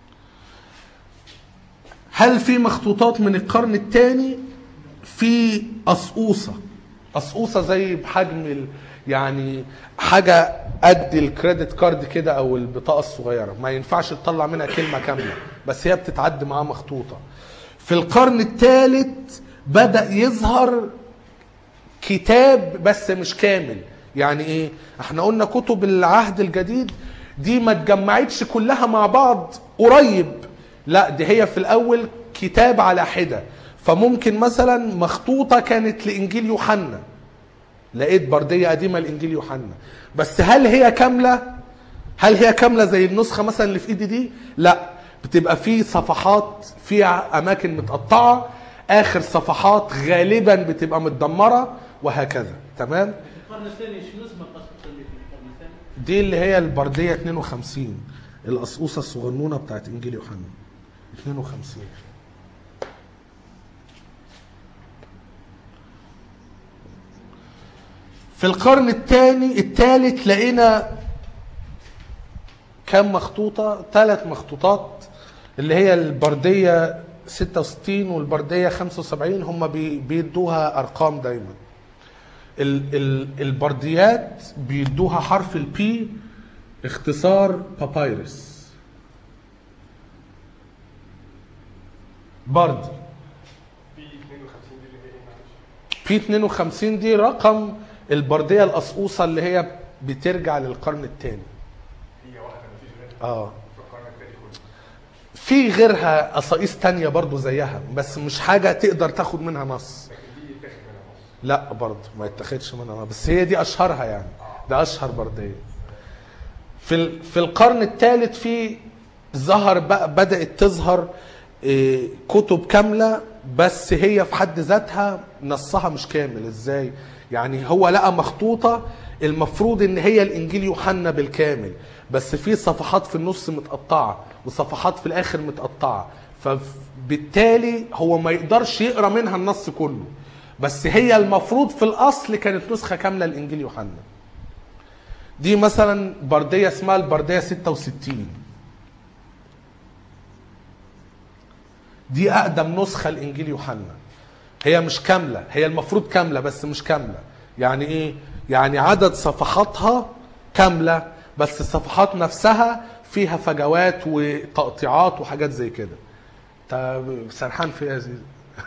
هل في مخطوطات من القرن الثاني في قصقوصه قصقوصه زي بحجم ال... يعني حاجه قد الكريدت كارد كده او البطاقه الصغيره ما ينفعش تطلع منها كلمه كامله بس هي بتتعد معاها مخطوطه في القرن الثالث بدا يظهر كتاب بس مش كامل يعني ايه احنا قلنا كتب العهد الجديد دي ما اتجمعتش كلها مع بعض قريب لا دي هي في الاول كتاب على حده فممكن مثلا مخطوطه كانت لانجيل يوحنا لقيت برديه قديمه لانجيل يوحنا بس هل هي كامله هل هي كامله زي النسخه مثلا اللي في ايدي دي لا بتبقى في صفحات فيها اماكن متقطعه اخر صفحات غالبا بتبقى متدمره وهكذا تمام القرن الثاني شنو اسمه القصص اللي في القرن الثاني؟ دي اللي هي البرديه 52 القصقوصه الصغنونه بتاعت انجيل يوحنا 52 في القرن الثاني الثالث لقينا كم مخطوطة ثلاث مخطوطات اللي هي البردية 66 والبردية 75 هم بي- بيدوها أرقام دايما ال ال البرديات بيدوها حرف البي اختصار بابايرس بردي في 52 دي اللي هي ايه معلش بي 52 دي رقم البردية القصقوصة اللي هي بترجع للقرن الثاني هي واحده مفيش غيرها اه في القرن الثاني كله في غيرها قصايص تانية برضو زيها بس مش حاجة تقدر تاخد منها نص لكن دي يتاخد منها نص لا برضو ما يتاخدش منها نص بس هي دي اشهرها يعني ده اشهر بردية في ال- في القرن الثالث في ظهر بقى بدأت تظهر إيه، كتب كاملة بس هي في حد ذاتها نصها مش كامل ازاي يعني هو لقى مخطوطة المفروض ان هي الانجيل يوحنا بالكامل بس في صفحات في النص متقطعة وصفحات في الاخر متقطعة فبالتالي هو ما يقدرش يقرا منها النص كله بس هي المفروض في الاصل كانت نسخة كاملة لانجيل يوحنا دي مثلا بردية اسمها البردية 66 دي أقدم نسخة لإنجيل يوحنا هي مش كاملة هي المفروض كاملة بس مش كاملة يعني إيه؟ يعني عدد صفحاتها كاملة بس الصفحات نفسها فيها فجوات وتقطيعات وحاجات زي كده انت سرحان في ايه يا زيزو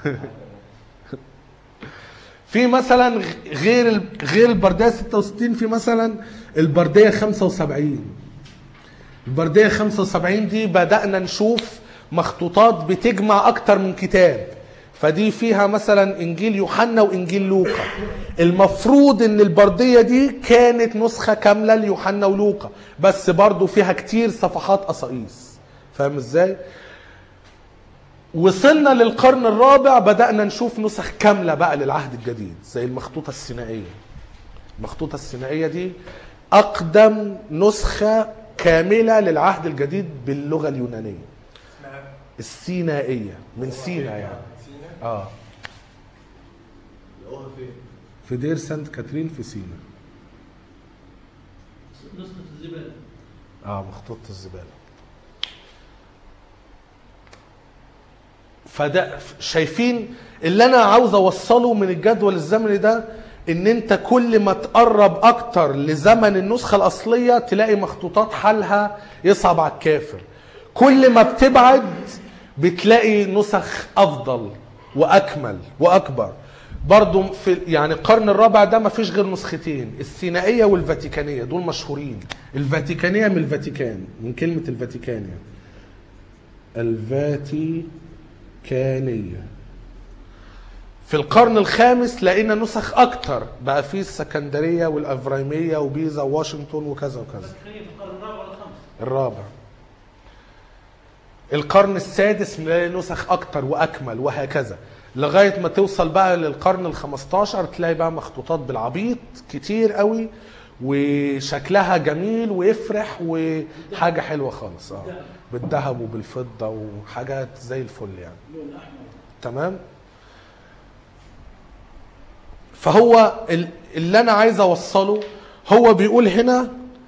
في مثلا غير ال- غير البرديه 66 في مثلا البرديه 75 البرديه 75 دي بدانا نشوف مخطوطات بتجمع اكتر من كتاب فدي فيها مثلا انجيل يوحنا وانجيل لوقا المفروض ان البرديه دي كانت نسخه كامله ليوحنا ولوقا بس برضو فيها كتير صفحات قصايص فاهم ازاي وصلنا للقرن الرابع بدأنا نشوف نسخ كاملة بقى للعهد الجديد زي المخطوطة السينائية المخطوطة السينائية دي أقدم نسخة كاملة للعهد الجديد باللغة اليونانية اسمها السينائية من سينا يعني سينا اه لقوها فين؟ في دير سانت كاترين في سينا نسخة الزبالة اه مخطوطة الزبالة فده شايفين اللي انا عاوز اوصله من الجدول الزمني ده ان انت كل ما تقرب اكتر لزمن النسخة الاصلية تلاقي مخطوطات حالها يصعب على الكافر كل ما بتبعد بتلاقي نسخ افضل واكمل واكبر برضو في يعني القرن الرابع ده ما فيش غير نسختين السينائية والفاتيكانية دول مشهورين الفاتيكانية من الفاتيكان من كلمة الفاتيكان يعني الفاتيكانية في القرن الخامس لقينا نسخ اكتر بقى فيه السكندرية والافرايمية وبيزا وواشنطن وكذا وكذا تخيل في القرن الرابع ولا الخامس الرابع القرن السادس نلاقي نسخ اكتر واكمل وهكذا لغايه ما توصل بقى للقرن ال15 تلاقي بقى مخطوطات بالعبيط كتير قوي وشكلها جميل ويفرح وحاجه حلوه خالص اه بالذهب وبالفضه وحاجات زي الفل يعني اللون الاحمر تمام فهو ال- اللي انا عايز اوصله هو بيقول هنا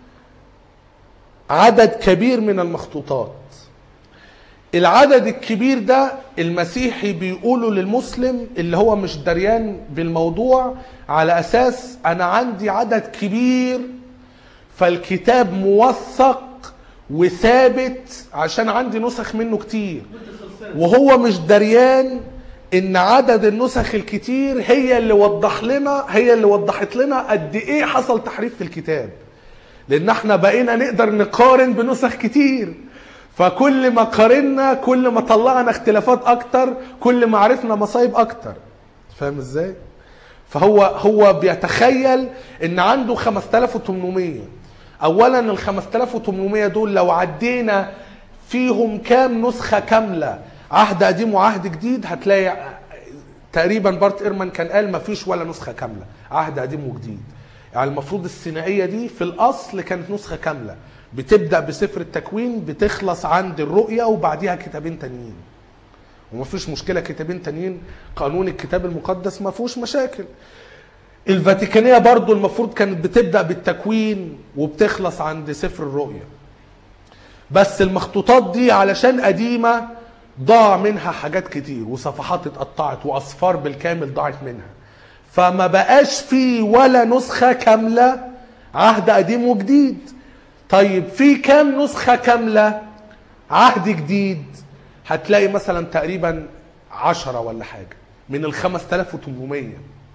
عدد كبير من المخطوطات العدد الكبير ده المسيحي بيقوله للمسلم اللي هو مش دريان بالموضوع على اساس انا عندي عدد كبير فالكتاب موثق وثابت عشان عندي نسخ منه كتير وهو مش دريان ان عدد النسخ الكتير هي اللي وضح لنا هي اللي وضحت لنا قد ايه حصل تحريف في الكتاب لان احنا بقينا نقدر نقارن بنسخ كتير فكل ما قارنا كل ما طلعنا اختلافات اكتر كل ما عرفنا مصايب اكتر فاهم ازاي فهو هو بيتخيل ان عنده 5800 اولا ال 5800 دول لو عدينا فيهم كام نسخه كامله عهد قديم وعهد جديد هتلاقي تقريبا بارت ايرمان كان قال ما فيش ولا نسخه كامله عهد قديم وجديد يعني المفروض السينائيه دي في الاصل كانت نسخه كامله بتبدا بسفر التكوين بتخلص عند الرؤيه وبعديها كتابين تانيين وما فيش مشكله كتابين تانيين قانون الكتاب المقدس ما فيهوش مشاكل الفاتيكانيه برضو المفروض كانت بتبدا بالتكوين وبتخلص عند سفر الرؤيا بس المخطوطات دي علشان قديمه ضاع منها حاجات كتير وصفحات اتقطعت واصفار بالكامل ضاعت منها فما بقاش في ولا نسخه كامله عهد قديم وجديد طيب في كام نسخه كامله عهد جديد هتلاقي مثلا تقريبا عشرة ولا حاجة من ال 5800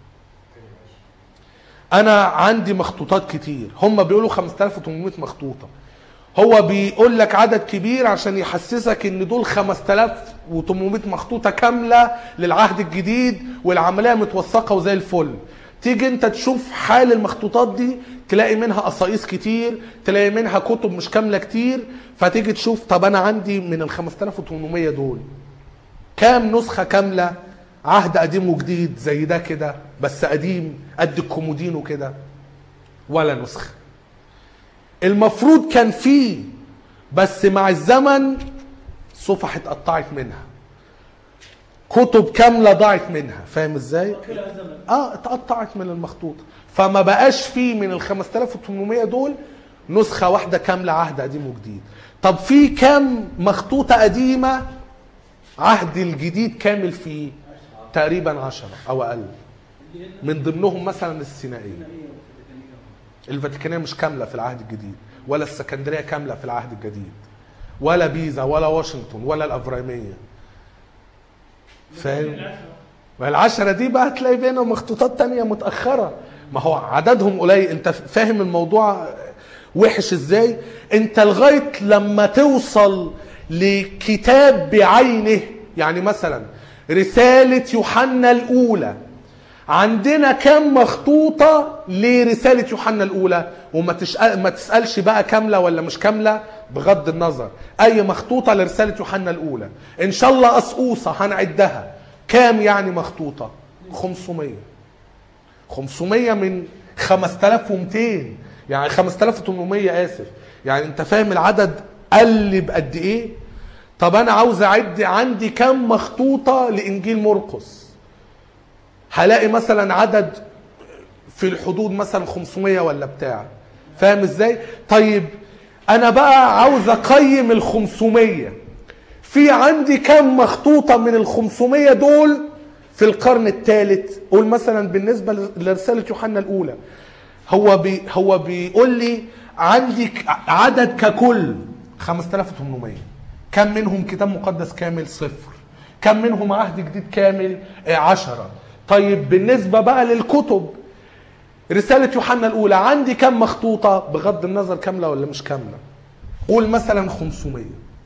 أنا عندي مخطوطات كتير هم بيقولوا 5800 مخطوطة هو بيقول لك عدد كبير عشان يحسسك ان دول 5800 مخطوطة كاملة للعهد الجديد والعملية متوثقة وزي الفل تيجي انت تشوف حال المخطوطات دي تلاقي منها قصايص كتير تلاقي منها كتب مش كاملة كتير فتيجي تشوف طب انا عندي من ال 5800 دول كام نسخة كاملة عهد قديم وجديد زي ده كده بس قديم قد الكومودينو كده ولا نسخة المفروض كان فيه بس مع الزمن صفح اتقطعت منها كتب كاملة ضاعت منها فاهم ازاي؟ كلها زمن اه اتقطعت من المخطوطة فما بقاش فيه من ال 5800 دول نسخة واحدة كاملة عهد قديم وجديد طب في كام مخطوطة قديمة عهد الجديد كامل فيه تقريبا عشرة او اقل من ضمنهم مثلا السينائية الفاتيكانية مش كاملة في العهد الجديد ولا السكندرية كاملة في العهد الجديد ولا بيزا ولا واشنطن ولا الافرايمية فاهم والعشرة دي بقى تلاقي بينهم مخطوطات تانية متأخرة ما هو عددهم قليل انت فاهم الموضوع وحش ازاي انت لغاية لما توصل لكتاب بعينه يعني مثلا رسالة يوحنا الأولى عندنا كم مخطوطة لرسالة يوحنا الأولى وما تسأل ما تسألش بقى كاملة ولا مش كاملة بغض النظر أي مخطوطة لرسالة يوحنا الأولى إن شاء الله قصقوصة هنعدها كام يعني مخطوطة 500 500 من 5200 يعني 5800 آسف يعني أنت فاهم العدد قل بقد إيه طب أنا عاوز أعد عندي كم مخطوطة لإنجيل مرقس هلاقي مثلا عدد في الحدود مثلا 500 ولا بتاع فاهم ازاي طيب انا بقى عاوز اقيم ال 500 في عندي كم مخطوطة من ال 500 دول في القرن الثالث قول مثلا بالنسبة لرسالة يوحنا الأولى هو بي هو بيقول لي عندي ك- عدد ككل 5800 كم منهم كتاب مقدس كامل صفر كم منهم عهد جديد كامل آه، عشرة طيب بالنسبة بقى للكتب رسالة يوحنا الأولى عندي كم مخطوطة بغض النظر كاملة ولا مش كاملة قول مثلا 500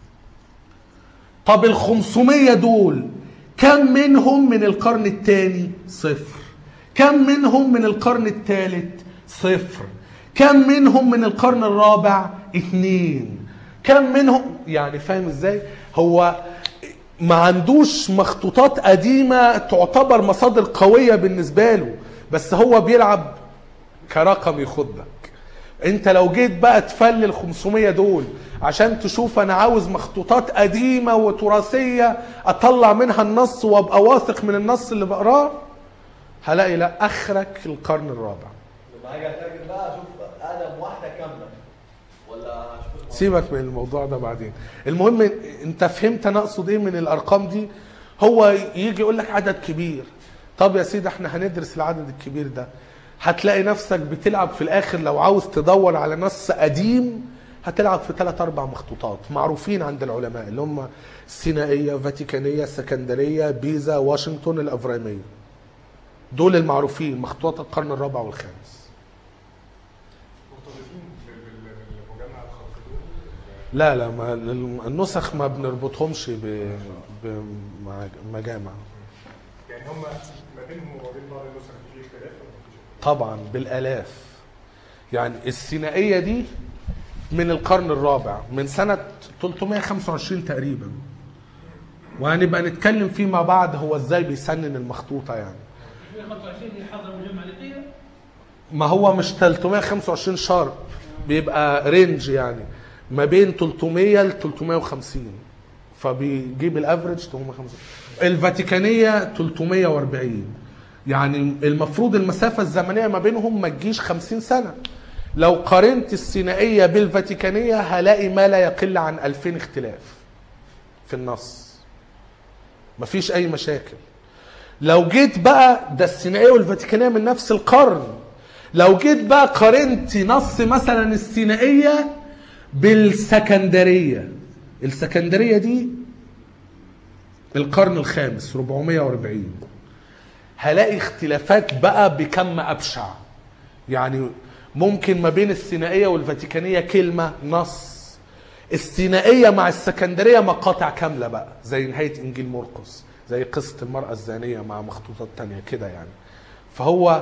طب ال 500 دول كم منهم من القرن الثاني صفر كم منهم من القرن الثالث صفر كم منهم من القرن الرابع اتنين كم منهم يعني فاهم ازاي هو ما عندوش مخطوطات قديمة تعتبر مصادر قوية بالنسبة له بس هو بيلعب كرقم يخضك انت لو جيت بقى تفلل 500 دول عشان تشوف انا عاوز مخطوطات قديمة وتراثية اطلع منها النص وابقى واثق من النص اللي بقراه هلاقي لا اخرك القرن الرابع لما هاجي اترجم بقى اشوف ادم واحده كامله ولا هشوف سيبك من الموضوع ده بعدين المهم انت فهمت انا اقصد ايه من الارقام دي هو يجي يقول لك عدد كبير طب يا سيدي احنا هندرس العدد الكبير ده هتلاقي نفسك بتلعب في الاخر لو عاوز تدور على نص قديم هتلعب في ثلاث اربع مخطوطات معروفين عند العلماء اللي هم السينائيه فاتيكانيه السكندريه بيزا واشنطن الافريميه دول المعروفين مخطوطات القرن الرابع والخامس مرتبطين بال- بال- بالمجمع الخلقي لا لا ما النسخ ما بنربطهمش ب- بمجامع يعني هم ما بينهم وما بين بعض النسخ في اختلاف ولا مفيش؟ طبعا بالالاف يعني السينائيه دي من القرن الرابع من سنه 325 تقريبا وهنبقى نتكلم فيما بعد هو ازاي بيسنن المخطوطه يعني 25 اللي حضر مجمع لقيه ما هو مش 325 شارب بيبقى رينج يعني ما بين 300 ل 350 فبيجيب الافريج 350 الفاتيكانيه 340 يعني المفروض المسافه الزمنيه ما بينهم ما تجيش 50 سنه لو قارنت السينائيه بالفاتيكانيه هلاقي ما لا يقل عن 2000 اختلاف في النص مفيش اي مشاكل لو جيت بقى ده السينائيه والفاتيكانيه من نفس القرن لو جيت بقى قارنت نص مثلا السينائيه بالسكندريه السكندريه دي القرن الخامس 440 هلاقي اختلافات بقى بكم ابشع يعني ممكن ما بين السينائيه والفاتيكانيه كلمه نص السينائيه مع السكندريه مقاطع كامله بقى زي نهايه انجيل مرقس زي قصه المراه الزانيه مع مخطوطات تانية كده يعني فهو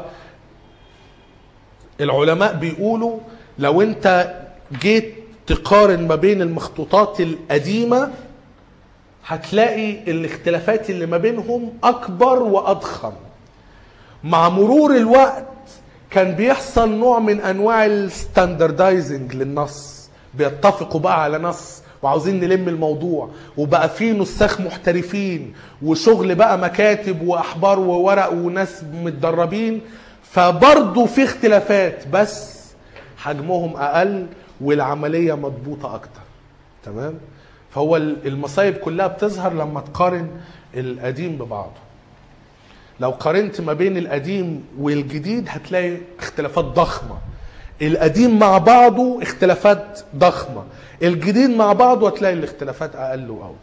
العلماء بيقولوا لو انت جيت تقارن ما بين المخطوطات القديمه هتلاقي الاختلافات اللي ما بينهم اكبر واضخم مع مرور الوقت كان بيحصل نوع من انواع الستاندردايزنج للنص بيتفقوا بقى على نص وعاوزين نلم الموضوع وبقى في نساخ محترفين وشغل بقى مكاتب واحبار وورق وناس متدربين فبرضه في اختلافات بس حجمهم اقل والعمليه مضبوطه اكتر تمام فهو المصايب كلها بتظهر لما تقارن القديم ببعضه لو قارنت ما بين القديم والجديد هتلاقي اختلافات ضخمة القديم مع بعضه اختلافات ضخمة الجديد مع بعضه هتلاقي الاختلافات أقل وأوضح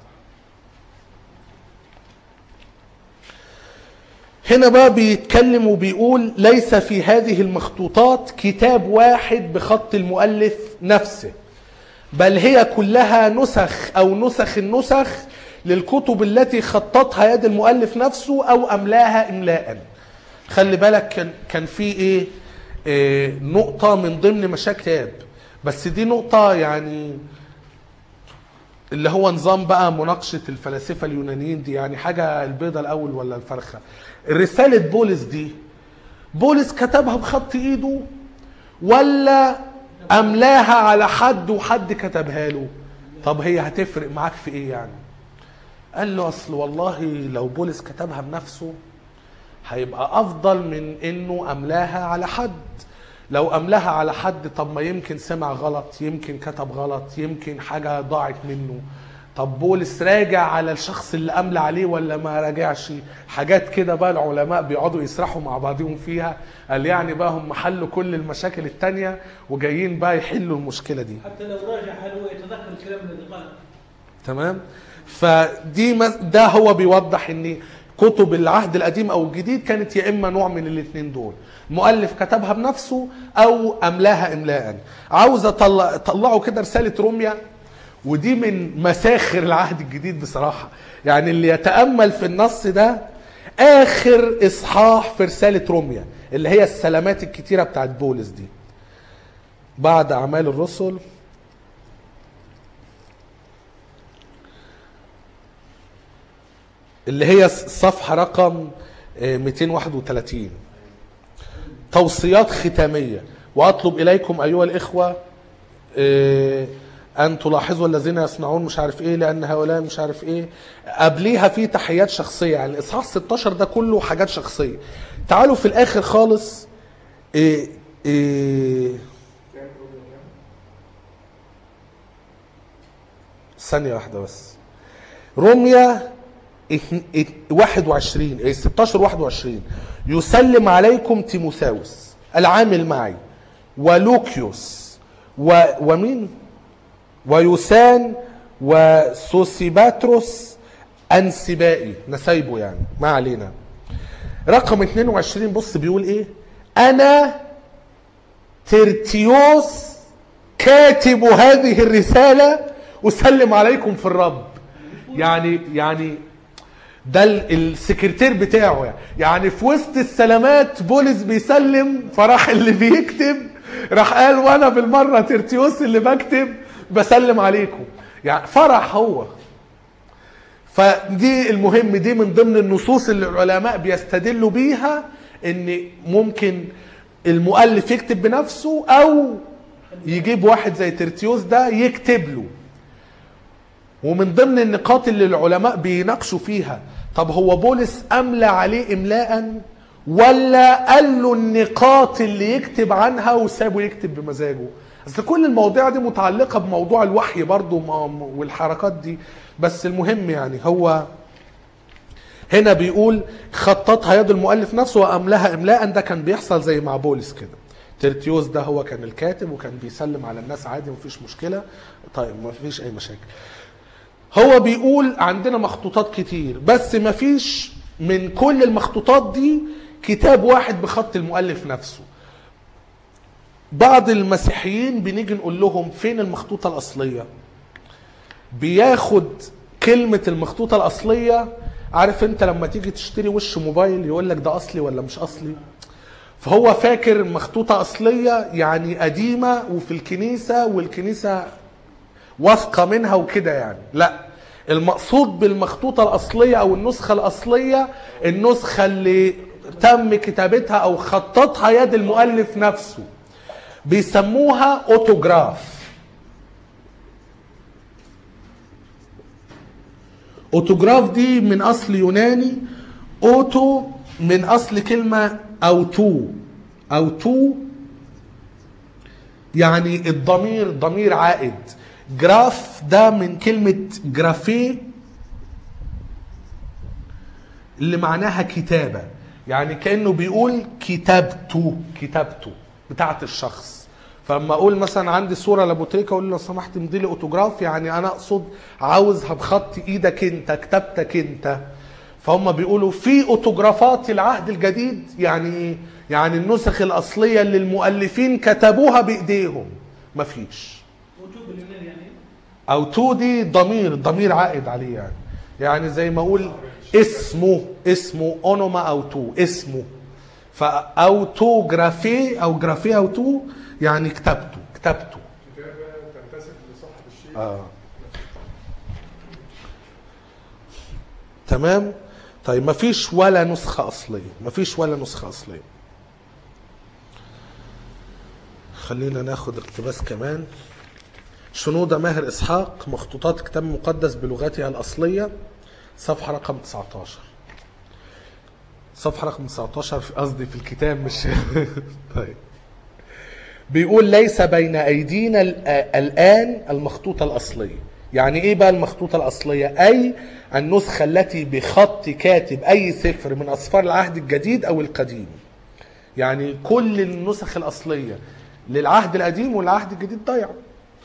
هنا بقى بيتكلم وبيقول ليس في هذه المخطوطات كتاب واحد بخط المؤلف نفسه بل هي كلها نسخ او نسخ النسخ للكتب التي خططها يد المؤلف نفسه او املاها املاء خلي بالك كان كان في ايه, إيه نقطه من ضمن مشاكل كتاب بس دي نقطه يعني اللي هو نظام بقى مناقشه الفلاسفه اليونانيين دي يعني حاجه البيضه الاول ولا الفرخه رساله بولس دي بولس كتبها بخط ايده ولا املاها على حد وحد كتبها له طب هي هتفرق معاك في ايه يعني قال له اصل والله لو بولس كتبها بنفسه هيبقى افضل من انه املاها على حد لو املاها على حد طب ما يمكن سمع غلط يمكن كتب غلط يمكن حاجة ضاعت منه طب بولس راجع على الشخص اللي املى عليه ولا ما راجعش حاجات كده بقى العلماء بيقعدوا يسرحوا مع بعضهم فيها قال يعني بقى هم حلوا كل المشاكل التانية وجايين بقى يحلوا المشكلة دي حتى لو راجع هل هو يتذكر الكلام الذي قال تمام فدي مز... ده هو بيوضح ان كتب العهد القديم او الجديد كانت يا اما نوع من الاثنين دول مؤلف كتبها بنفسه او املاها املاء عاوز اطلع طلعوا كده رساله روميا ودي من مساخر العهد الجديد بصراحه يعني اللي يتامل في النص ده اخر اصحاح في رساله روميا اللي هي السلامات الكتيره بتاعت بولس دي بعد اعمال الرسل اللي هي الصفحه رقم آه، 231 توصيات ختاميه واطلب اليكم ايها الاخوه آه، ان تلاحظوا الذين يصنعون مش عارف ايه لان هؤلاء مش عارف ايه قبليها في تحيات شخصيه يعني الاصحاح 16 ده كله حاجات شخصيه تعالوا في الاخر خالص إيه إيه ثانيه واحده بس روميا اتن- ات- 21 إيه، 16 21 يسلم عليكم تيموثاوس العامل معي ولوكيوس و ومين ويوسان وسوسيباتروس انسبائي نسايبه يعني ما علينا رقم 22 بص بيقول ايه انا ترتيوس كاتب هذه الرسالة أسلم عليكم في الرب يعني يعني ده ال- السكرتير بتاعه يعني يعني في وسط السلامات بولس بيسلم فراح اللي بيكتب راح قال وانا بالمره ترتيوس اللي بكتب بسلم عليكم يعني فرح هو فدي المهم دي من ضمن النصوص اللي العلماء بيستدلوا بيها ان ممكن المؤلف يكتب بنفسه او يجيب واحد زي ترتيوس ده يكتب له ومن ضمن النقاط اللي العلماء بيناقشوا فيها طب هو بولس املى عليه املاء ولا قال له النقاط اللي يكتب عنها وسابه يكتب بمزاجه اصل كل المواضيع دي متعلقه بموضوع الوحي برضو ما- والحركات دي بس المهم يعني هو هنا بيقول خططها يد المؤلف نفسه واملاها املاء ده كان بيحصل زي مع بولس كده ترتيوس ده هو كان الكاتب وكان بيسلم على الناس عادي مفيش مشكله طيب مفيش اي مشاكل هو بيقول عندنا مخطوطات كتير بس مفيش من كل المخطوطات دي كتاب واحد بخط المؤلف نفسه بعض المسيحيين بنيجي نقول لهم فين المخطوطة الأصلية بياخد كلمة المخطوطة الأصلية عارف انت لما تيجي تشتري وش موبايل يقول لك ده أصلي ولا مش أصلي فهو فاكر مخطوطة أصلية يعني قديمة وفي الكنيسة والكنيسة واثقة منها وكده يعني لا المقصود بالمخطوطة الأصلية أو النسخة الأصلية النسخة اللي تم كتابتها أو خططها يد المؤلف نفسه بيسموها أوتوغراف أوتوغراف دي من أصل يوناني أوتو من أصل كلمة أوتو أوتو يعني الضمير ضمير عائد جراف ده من كلمة جرافيه اللي معناها كتابة يعني كأنه بيقول كتابته كتابته بتاعت الشخص فلما اقول مثلا عندي صوره لابوتريكا اقول له لو سمحت امضي لي اوتوجراف يعني انا اقصد عاوزها بخط ايدك انت كتابتك انت فهم بيقولوا في اوتوجرافات العهد الجديد يعني ايه؟ يعني النسخ الاصليه اللي المؤلفين كتبوها بايديهم مفيش وجوب اليونان يعني او تو دي ضمير ضمير عائد عليه يعني يعني زي ما اقول اسمه اسمه اونوما او تو اسمه فاو تو جرافي او جرافي او تو يعني كتابته كتابته كتابة تنتسب لصاحب الشيء اه تمام طيب مفيش ولا نسخة أصلية مفيش ولا نسخة أصلية خلينا ناخد اقتباس كمان شنودة ماهر إسحاق مخطوطات كتاب مقدس بلغتها الأصلية صفحة رقم 19 صفحة رقم 19 في- قصدي في الكتاب مش طيب بيقول ليس بين ايدينا ال- الان المخطوطه الاصليه يعني ايه بقى المخطوطه الاصليه اي النسخه التي بخط كاتب اي سفر من اسفار العهد الجديد او القديم يعني كل النسخ الاصليه للعهد القديم والعهد الجديد ضايعه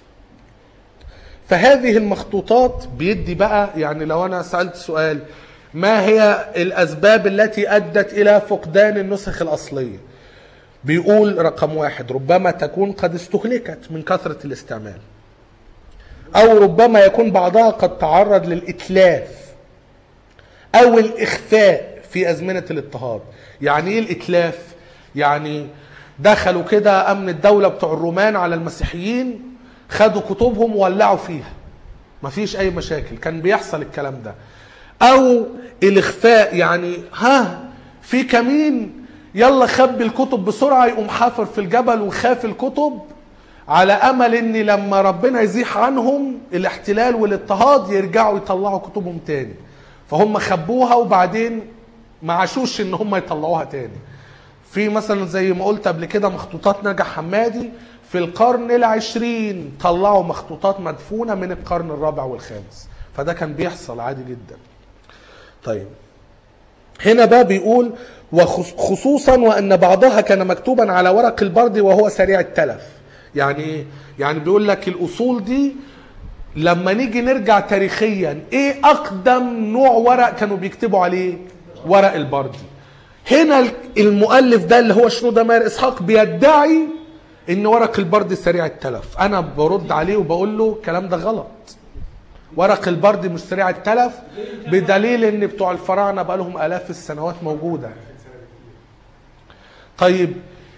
فهذه المخطوطات بيدي بقى يعني لو انا سالت سؤال ما هي الأسباب التي أدت إلى فقدان النسخ الأصلية بيقول رقم واحد ربما تكون قد استهلكت من كثرة الاستعمال أو ربما يكون بعضها قد تعرض للإتلاف أو الإخفاء في أزمنة الاضطهاد يعني إيه الإتلاف؟ يعني دخلوا كده أمن الدولة بتوع الرومان على المسيحيين خدوا كتبهم وولعوا فيها مفيش أي مشاكل كان بيحصل الكلام ده أو الإخفاء يعني ها في كمين يلا خبي الكتب بسرعة يقوم حافر في الجبل وخاف الكتب على امل ان لما ربنا يزيح عنهم الاحتلال والاضطهاد يرجعوا يطلعوا كتبهم تاني فهم خبوها وبعدين ما عاشوش ان هم يطلعوها تاني في مثلا زي ما قلت قبل كده مخطوطات نجا حمادي في القرن العشرين طلعوا مخطوطات مدفونة من القرن الرابع والخامس فده كان بيحصل عادي جدا طيب هنا بقى بيقول وخصوصا وان بعضها كان مكتوبا على ورق البرد وهو سريع التلف يعني ايه؟ يعني بيقول لك الاصول دي لما نيجي نرجع تاريخيا ايه اقدم نوع ورق كانوا بيكتبوا عليه ورق البردي هنا المؤلف ده اللي هو شنودة ماهر اسحاق بيدعي ان ورق البرد سريع التلف انا برد عليه وبقول له الكلام ده غلط ورق البرد مش سريع التلف بدليل ان بتوع الفراعنه بقى لهم الاف السنوات موجوده طيب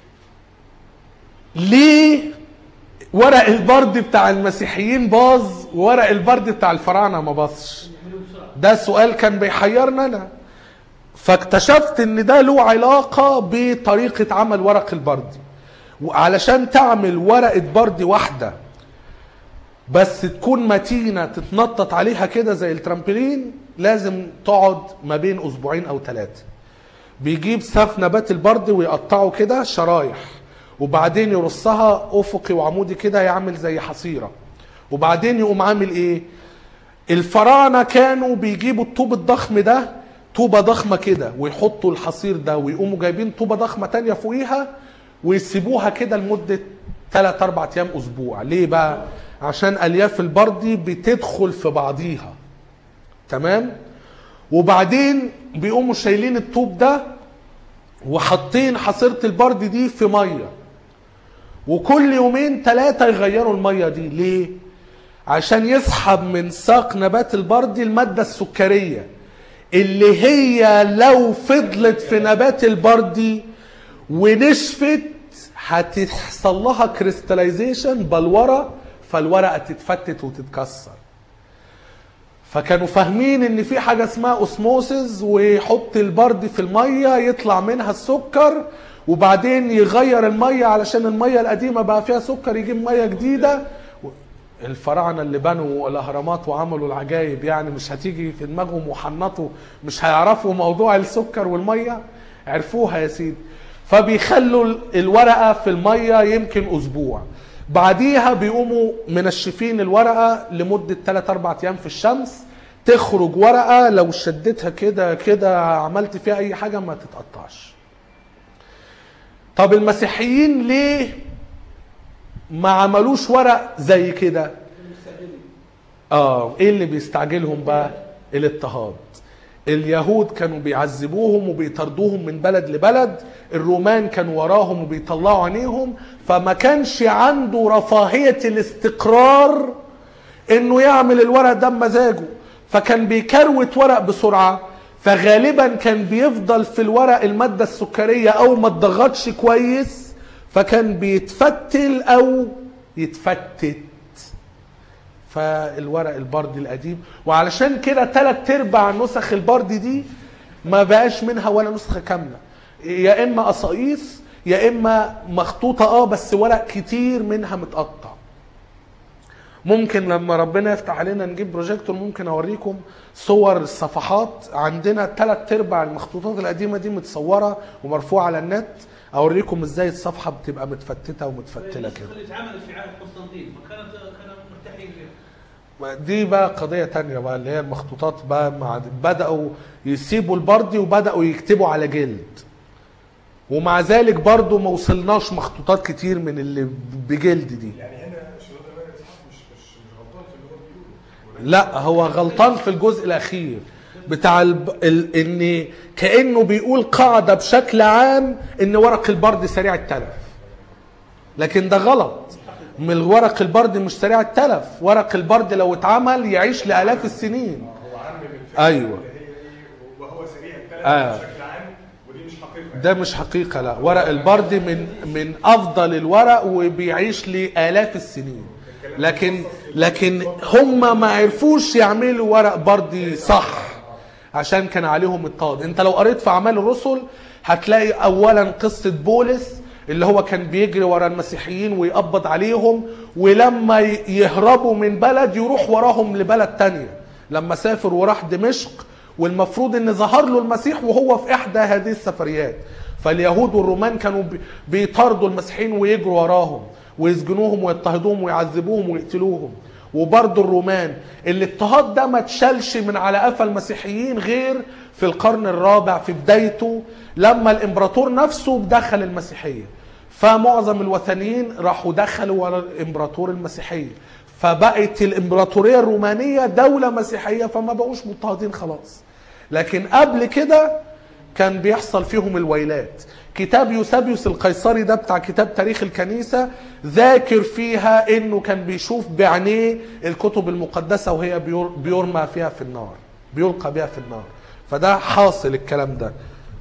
ليه ورق البرد بتاع المسيحيين باظ وورق البرد بتاع الفراعنه ما باظش ده سؤال كان بيحيرنا انا فاكتشفت ان ده له علاقه بطريقه عمل ورق البرد وعلشان تعمل ورقه برد واحده بس تكون متينه تتنطط عليها كده زي الترامبلين لازم تقعد ما بين اسبوعين او ثلاثه بيجيب ساف نبات البرد ويقطعه كده شرايح وبعدين يرصها افقي وعمودي كده يعمل زي حصيره وبعدين يقوم عامل ايه الفراعنه كانوا بيجيبوا الطوب الضخم ده طوبه ضخمه كده ويحطوا الحصير ده ويقوموا جايبين طوبه ضخمه تانية فوقيها ويسيبوها كده لمده 3 4 ايام اسبوع ليه بقى عشان الياف البردي بتدخل في بعضيها تمام وبعدين بيقوموا شايلين الطوب ده وحاطين حصيره البرد دي في ميه وكل يومين ثلاثة يغيروا المية دي ليه؟ عشان يسحب من ساق نبات البرد المادة السكرية اللي هي لو فضلت في نبات البردي ونشفت هتحصل لها كريستاليزيشن بلورة فالورقة تتفتت وتتكسر فكانوا فاهمين ان في حاجة اسمها اوسموسز ويحط البرد في المية يطلع منها السكر وبعدين يغير المية علشان المية القديمة بقى فيها سكر يجيب مية جديدة الفراعنة اللي بنوا الأهرامات وعملوا العجائب يعني مش هتيجي في دماغهم وحنطوا مش هيعرفوا موضوع السكر والمية عرفوها يا سيدي فبيخلوا الورقة في المية يمكن أسبوع بعديها بيقوموا منشفين الورقة لمدة 3 4 أيام في الشمس تخرج ورقة لو شدتها كده كده عملت فيها أي حاجة ما تتقطعش طب المسيحيين ليه ما عملوش ورق زي كده اه ايه اللي بيستعجلهم بقى الاضطهاد اليهود كانوا بيعذبوهم وبيطردوهم من بلد لبلد الرومان كانوا وراهم وبيطلعوا عينيهم فما كانش عنده رفاهية الاستقرار انه يعمل الورق ده بمزاجه فكان بيكروت ورق بسرعة فغالبا كان بيفضل في الورق المادة السكرية او ما اتضغطش كويس فكان بيتفتل او يتفتت فالورق البردي القديم وعلشان كده تلات ارباع نسخ البردي دي ما بقاش منها ولا نسخه كامله يا اما قصايص يا اما مخطوطه اه بس ورق كتير منها متقطع ممكن لما ربنا يفتح علينا نجيب بروجيكتور ممكن اوريكم صور الصفحات عندنا تلات ارباع المخطوطات القديمه دي متصوره ومرفوعه على النت اوريكم ازاي الصفحه بتبقى متفتته ومتفتله كده اللي اتعملت في عهد قسطنطين فكانت كانوا مرتاحين فيها دي بقى قضية تانية بقى اللي هي المخطوطات بقى مع بدأوا يسيبوا البردي وبدأوا يكتبوا على جلد ومع ذلك برضو ما وصلناش مخطوطات كتير من اللي بجلد دي يعني هنا شنودة ماهر اسحاق مش مش مش غلطان في اللي هو بيقوله لا هو غلطان في الجزء الأخير بتاع الب... ال... ان كانه بيقول قاعده بشكل عام ان ورق البرد سريع التلف لكن ده غلط من الورق البرد مش سريع التلف ورق البرد لو اتعمل يعيش لالاف السنين هو عم بالفكره أيوة. اللي هي ايه وهو سريع التلف آه. بشكل عام ودي مش حقيقه ده مش حقيقة لا ورق البرد من من أفضل الورق وبيعيش لآلاف السنين لكن لكن هم ما عرفوش يعملوا ورق بردي صح عشان كان عليهم اضطهاد انت لو قريت في اعمال الرسل هتلاقي اولا قصة بولس اللي هو كان بيجري ورا المسيحيين ويقبض عليهم ولما ي- يهربوا من بلد يروح وراهم لبلد تانية لما سافر وراح دمشق والمفروض ان ظهر له المسيح وهو في احدى هذه السفريات فاليهود والرومان كانوا بي- بيطاردوا المسيحيين ويجروا وراهم ويسجنوهم ويضطهدوهم ويعذبوهم ويقتلوهم وبرضه الرومان الاضطهاد ده ما اتشالش من على قفا المسيحيين غير في القرن الرابع في بدايته لما الامبراطور نفسه دخل المسيحيه فمعظم الوثنيين راحوا دخلوا ورا الامبراطور المسيحيه فبقت الامبراطوريه الرومانيه دوله مسيحيه فما بقوش مضطهدين خلاص لكن قبل كده كان بيحصل فيهم الويلات كتاب يوسابيوس القيصري ده بتاع كتاب تاريخ الكنيسة ذاكر فيها انه كان بيشوف بعينيه الكتب المقدسة وهي بير- بيرمى فيها في النار بيلقى بها في النار فده حاصل الكلام ده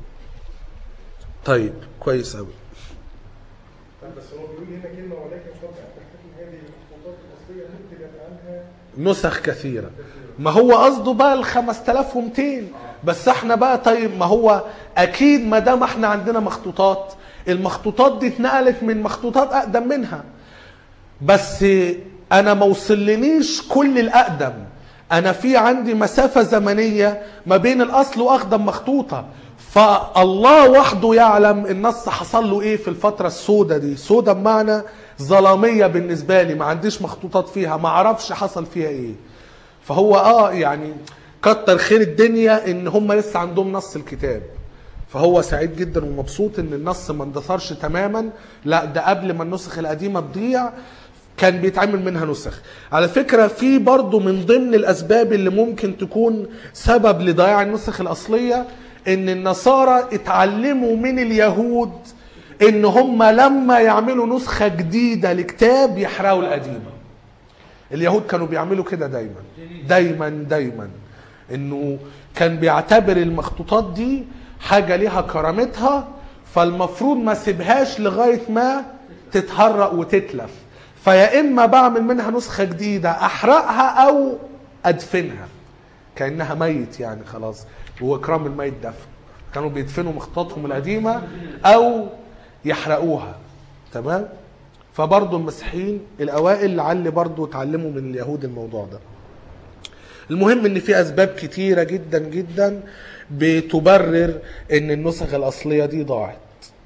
طيب كويس قوي طب بس هو بيقول هنا كلمه ولكن قد تحتفل هذه المخطوطات الاصليه نتجت عنها نسخ كثيرة ما هو قصده بقى ال 5200 بس احنا بقى طيب ما هو اكيد ما دام احنا عندنا مخطوطات المخطوطات دي اتنقلت من مخطوطات اقدم منها بس انا ما وصلنيش كل الاقدم انا في عندي مسافة زمنية ما بين الاصل واقدم مخطوطة فالله وحده يعلم النص حصل له ايه في الفترة السوداء دي سوداء بمعنى ظلامية بالنسبة لي ما عنديش مخطوطات فيها ما اعرفش حصل فيها ايه فهو اه يعني كتر خير الدنيا ان هم لسه عندهم نص الكتاب فهو سعيد جدا ومبسوط ان النص ما اندثرش تماما لا ده قبل ما النسخ القديمه تضيع كان بيتعمل منها نسخ على فكرة في برضو من ضمن الأسباب اللي ممكن تكون سبب لضياع النسخ الأصلية إن النصارى اتعلموا من اليهود إن هم لما يعملوا نسخة جديدة لكتاب يحرقوا القديمة اليهود كانوا بيعملوا كده دايما دايما دايما انه كان بيعتبر المخطوطات دي حاجه ليها كرامتها فالمفروض ما سيبهاش لغايه ما تتهرق وتتلف فيا اما بعمل منها نسخه جديده احرقها او ادفنها كانها ميت يعني خلاص واكرام الميت دفن كانوا بيدفنوا مخطوطاتهم القديمه او يحرقوها تمام فبرضه المسيحيين الاوائل لعل برضه اتعلموا من اليهود الموضوع ده المهم ان في اسباب كتيره جدا جدا بتبرر ان النسخ الاصليه دي ضاعت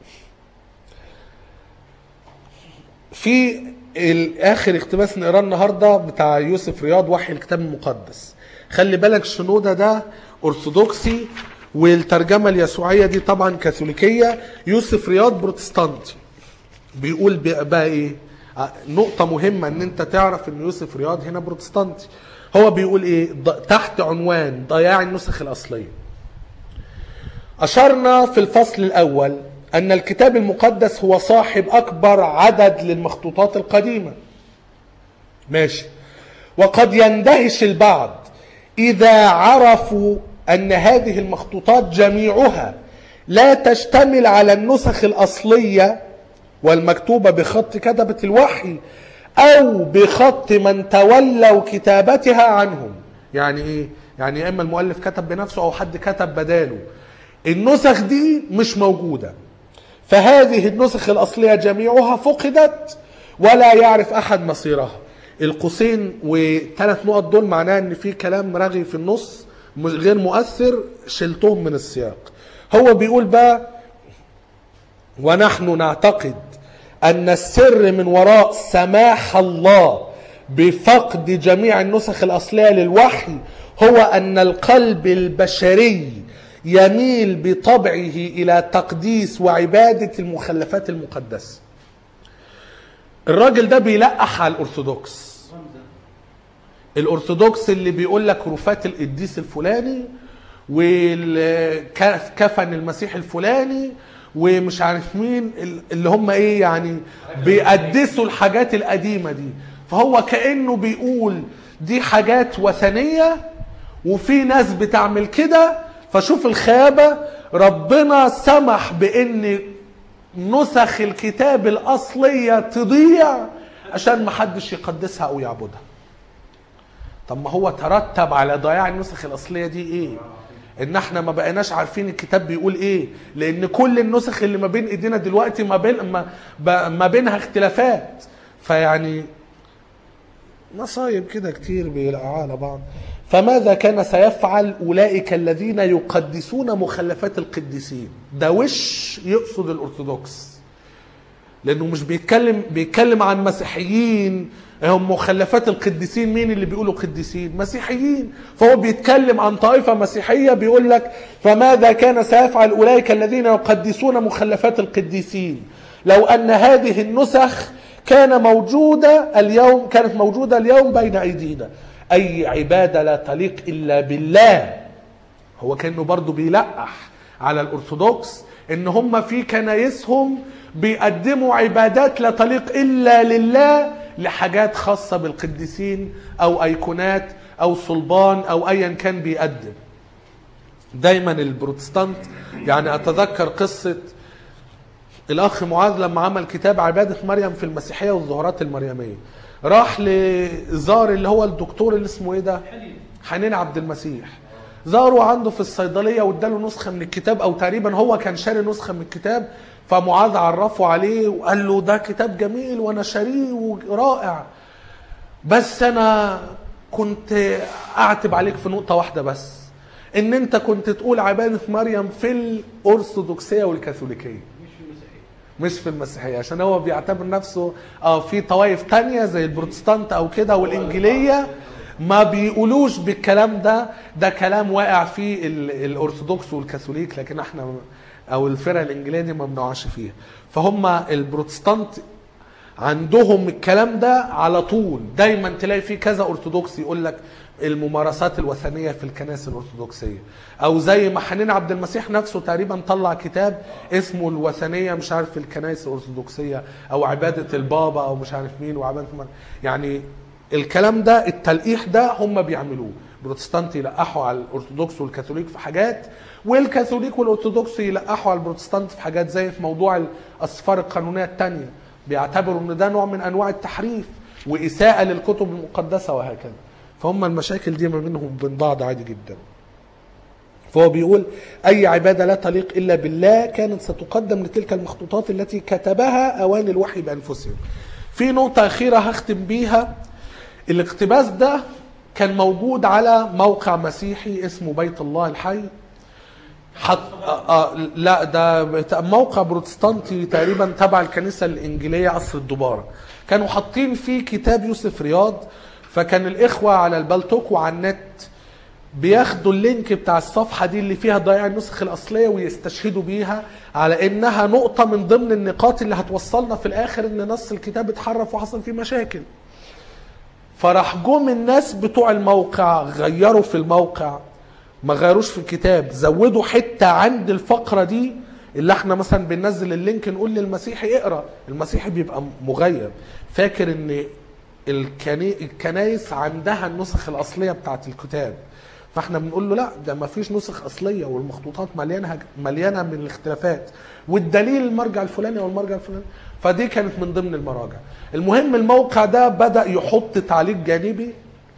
في ال- اخر اقتباس نقراه النهارده بتاع يوسف رياض وحي الكتاب المقدس خلي بالك شنوده ده ارثوذكسي والترجمه اليسوعيه دي طبعا كاثوليكيه يوسف رياض بروتستانتي بيقول بقى بقى ايه آه، نقطة مهمة ان انت تعرف ان يوسف رياض هنا بروتستانتي هو بيقول ايه ض- تحت عنوان ضياع النسخ الاصلية اشرنا في الفصل الاول ان الكتاب المقدس هو صاحب اكبر عدد للمخطوطات القديمة ماشي وقد يندهش البعض اذا عرفوا ان هذه المخطوطات جميعها لا تشتمل على النسخ الاصليه والمكتوبه بخط كتبه الوحي او بخط من تولوا كتابتها عنهم يعني ايه يعني يا اما المؤلف كتب بنفسه او حد كتب بداله النسخ دي مش موجوده فهذه النسخ الأصلية جميعها فقدت ولا يعرف أحد مصيرها القوسين وثلاث نقط دول معناه ان في كلام رغي في النص م- غير مؤثر شلتهم من السياق هو بيقول بقى ونحن نعتقد أن السر من وراء سماح الله بفقد جميع النسخ الأصلية للوحي هو أن القلب البشري يميل بطبعه إلى تقديس وعبادة المخلفات المقدسة الراجل ده بيلقح على الأرثوذكس الأرثوذكس اللي بيقول لك رفات القديس الفلاني وكفن المسيح الفلاني ومش عارف مين اللي هم ايه يعني بيقدسوا الحاجات القديمة دي فهو كأنه بيقول دي حاجات وثنية وفي ناس بتعمل كده فشوف الخيابة ربنا سمح بان نسخ الكتاب الأصلية تضيع عشان محدش يقدسها أو يعبدها طب ما هو ترتب على ضياع النسخ الأصلية دي إيه؟ إن إحنا ما بقيناش عارفين الكتاب بيقول إيه؟ لأن كل النسخ اللي ما بين إيدينا دلوقتي ما بين ما, ب- ما بينها اختلافات فيعني مصايب كده كتير بيلقوا على بعض فماذا كان سيفعل أولئك الذين يقدسون مخلفات القديسين ده وش يقصد الأرثوذكس لأنه مش بيتكلم بيتكلم عن مسيحيين هم مخلفات القديسين مين اللي بيقولوا قديسين مسيحيين فهو بيتكلم عن طائفة مسيحية بيقول لك فماذا كان سيفعل أولئك الذين يقدسون مخلفات القديسين لو أن هذه النسخ كان موجودة اليوم كانت موجودة اليوم بين أيدينا أي عبادة لا تليق إلا بالله هو كانه برضه بيلقح على الارثوذكس ان هم في كنايسهم بيقدموا عبادات لا تليق الا لله لحاجات خاصه بالقديسين او ايقونات او صلبان او ايا كان بيقدم دايما البروتستانت يعني اتذكر قصه الاخ معاذ لما عمل كتاب عباده مريم في المسيحيه والظهورات المريميه راح لزار اللي هو الدكتور اللي اسمه ايه ده حنين عبد المسيح زاره عنده في الصيدليه واداله نسخه من الكتاب او تقريبا هو كان شاري نسخه من الكتاب فمعاذ عرفه عليه وقال له ده كتاب جميل وانا شاريه ورائع بس انا كنت اعتب عليك في نقطه واحده بس ان انت كنت تقول عباده مريم في الارثوذكسيه والكاثوليكيه مش في المسيحيه عشان هو بيعتبر نفسه اه في طوائف تانية زي البروتستانت او كده والانجيليه ما بيقولوش بالكلام ده ده كلام واقع فيه ال- الارثوذكس والكاثوليك لكن احنا او الفرق الانجيليه دي ما بنقعش فيها فهم البروتستانت عندهم الكلام ده على طول دايما تلاقي فيه كذا ارثوذكسي يقول لك الممارسات الوثنيه في الكنائس الارثوذكسيه او زي ما حنين عبد المسيح نفسه تقريبا طلع كتاب اسمه الوثنيه مش عارف في الكنائس الارثوذكسيه او عباده البابا او مش عارف مين وعباده مر... يعني الكلام ده التلقيح ده هم بيعملوه البروتستانت يلقحوا على الارثوذكس والكاثوليك في حاجات والكاثوليك والارثوذكس يلقحوا على البروتستانت في حاجات زي في موضوع الاسفار القانونيه الثانيه بيعتبروا ان ده نوع من انواع التحريف واساءه للكتب المقدسه وهكذا فهم المشاكل دي ما بينهم وبين بعض عادي جدا فهو بيقول أي عبادة لا تليق إلا بالله كانت ستقدم لتلك المخطوطات التي كتبها أوان الوحي بأنفسهم في نقطة أخيرة هختم بيها الاقتباس ده كان موجود على موقع مسيحي اسمه بيت الله الحي حط آه آه لا ده بت- موقع بروتستانتي تقريبا تبع الكنيسه الانجيليه عصر الدباره كانوا حاطين فيه كتاب يوسف رياض فكان الاخوه على البلتوك وعلى النت بياخدوا اللينك بتاع الصفحه دي اللي فيها ضياع النسخ الاصليه ويستشهدوا بيها على انها نقطه من ضمن النقاط اللي هتوصلنا في الاخر ان نص الكتاب اتحرف وحصل فيه مشاكل فراح جم الناس بتوع الموقع غيروا في الموقع ما غيروش في الكتاب زودوا حته عند الفقره دي اللي احنا مثلا بننزل اللينك نقول للمسيحي اقرا المسيحي بيبقى مغيب فاكر ان الكني... الكنايس عندها النسخ الاصليه بتاعت الكتاب فاحنا بنقول له لا ده ما فيش نسخ اصليه والمخطوطات مليانه مليانه من الاختلافات والدليل المرجع الفلاني او المرجع الفلاني فدي كانت من ضمن المراجع المهم الموقع ده بدا يحط تعليق جانبي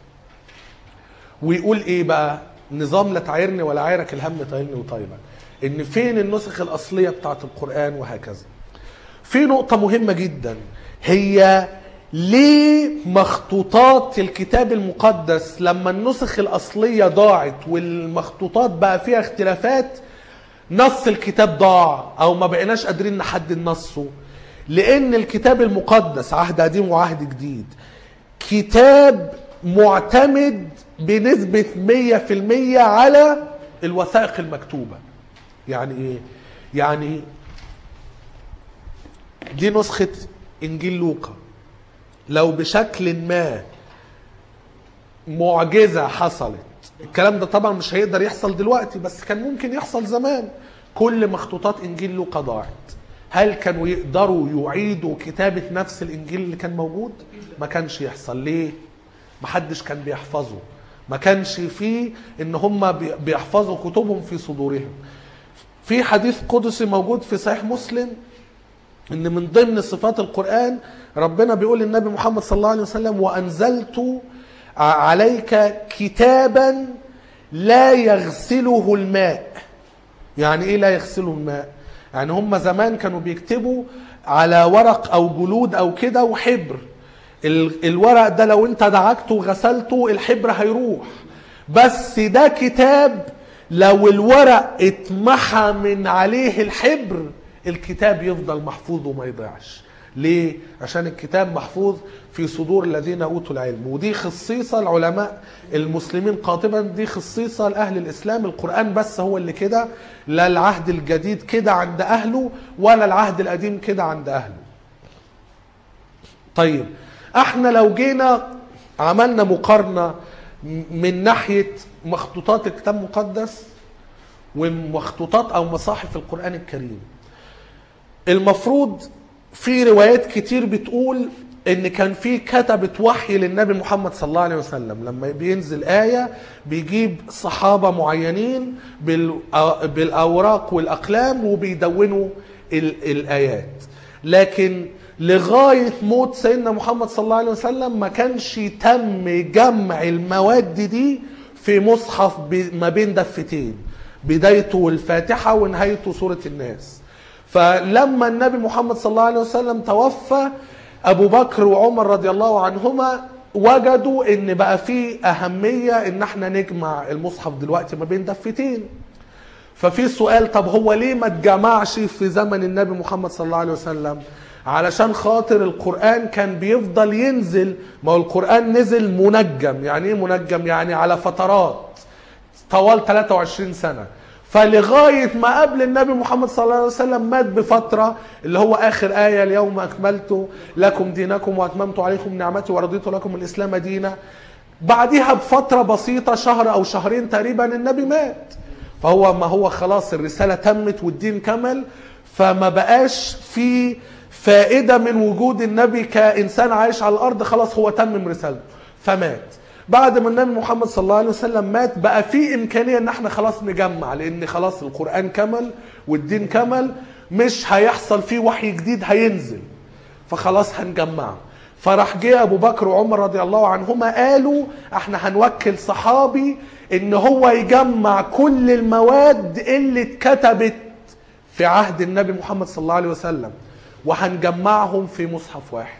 ويقول ايه بقى نظام لا تعيرني ولا عايرك الهم طايلني وطايلك ان فين النسخ الاصليه بتاعت القران وهكذا في نقطه مهمه جدا هي ليه مخطوطات الكتاب المقدس لما النسخ الاصليه ضاعت والمخطوطات بقى فيها اختلافات نص الكتاب ضاع او ما بقيناش قادرين نحدد نصه لان الكتاب المقدس عهد قديم وعهد جديد كتاب معتمد بنسبة 100% على الوثائق المكتوبة يعني ايه يعني دي نسخة انجيل لوقا لو بشكل ما معجزة حصلت الكلام ده طبعا مش هيقدر يحصل دلوقتي بس كان ممكن يحصل زمان كل مخطوطات انجيل لوقا ضاعت هل كانوا يقدروا يعيدوا كتابة نفس الانجيل اللي كان موجود ما كانش يحصل ليه محدش كان بيحفظه ما كانش فيه ان هم بي- بيحفظوا كتبهم في صدورهم في حديث قدسي موجود في صحيح مسلم ان من ضمن صفات القرآن ربنا بيقول للنبي محمد صلى الله عليه وسلم وأنزلت ع- عليك كتابا لا يغسله الماء يعني ايه لا يغسله الماء يعني هم زمان كانوا بيكتبوا على ورق او جلود او كده وحبر ال- الورق ده لو انت دعكته وغسلته الحبر هيروح بس ده كتاب لو الورق اتمحى من عليه الحبر الكتاب يفضل محفوظ وما يضيعش ليه؟ عشان الكتاب محفوظ في صدور الذين اوتوا العلم ودي خصيصه العلماء المسلمين قاطبا دي خصيصه لاهل الاسلام القران بس هو اللي كده لا العهد الجديد كده عند اهله ولا العهد القديم كده عند اهله طيب احنا لو جينا عملنا مقارنه من ناحيه مخطوطات الكتاب المقدس ومخطوطات او مصاحف القران الكريم المفروض في روايات كتير بتقول ان كان في كتبة وحي للنبي محمد صلى الله عليه وسلم لما بينزل آية بيجيب صحابة معينين بالأ- بالأوراق والأقلام وبيدونوا ال- الآيات لكن لغاية موت سيدنا محمد صلى الله عليه وسلم ما كانش تم جمع المواد دي في مصحف ب- ما بين دفتين بدايته الفاتحة ونهايته سورة الناس فلما النبي محمد صلى الله عليه وسلم توفى ابو بكر وعمر رضي الله عنهما وجدوا ان بقى في اهميه ان احنا نجمع المصحف دلوقتي ما بين دفتين ففي سؤال طب هو ليه ما اتجمعش في زمن النبي محمد صلى الله عليه وسلم علشان خاطر القرآن كان بيفضل ينزل ما هو القرآن نزل منجم يعني ايه منجم يعني على فترات طوال 23 سنة فلغاية ما قبل النبي محمد صلى الله عليه وسلم مات بفترة اللي هو آخر آية اليوم أكملت لكم دينكم وأتممت عليكم نعمتي ورضيت لكم الإسلام دينا بعدها بفترة بسيطة شهر أو شهرين تقريبا النبي مات فهو ما هو خلاص الرسالة تمت والدين كمل فما بقاش في فائدة من وجود النبي كإنسان عايش على الأرض خلاص هو تمم رسالته فمات بعد ما النبي محمد صلى الله عليه وسلم مات بقى في إمكانية إن احنا خلاص نجمع لأن خلاص القرآن كمل والدين كمل مش هيحصل فيه وحي جديد هينزل فخلاص هنجمعه فراح جه ابو بكر وعمر رضي الله عنهما قالوا احنا هنوكل صحابي ان هو يجمع كل المواد اللي اتكتبت في عهد النبي محمد صلى الله عليه وسلم وهنجمعهم في مصحف واحد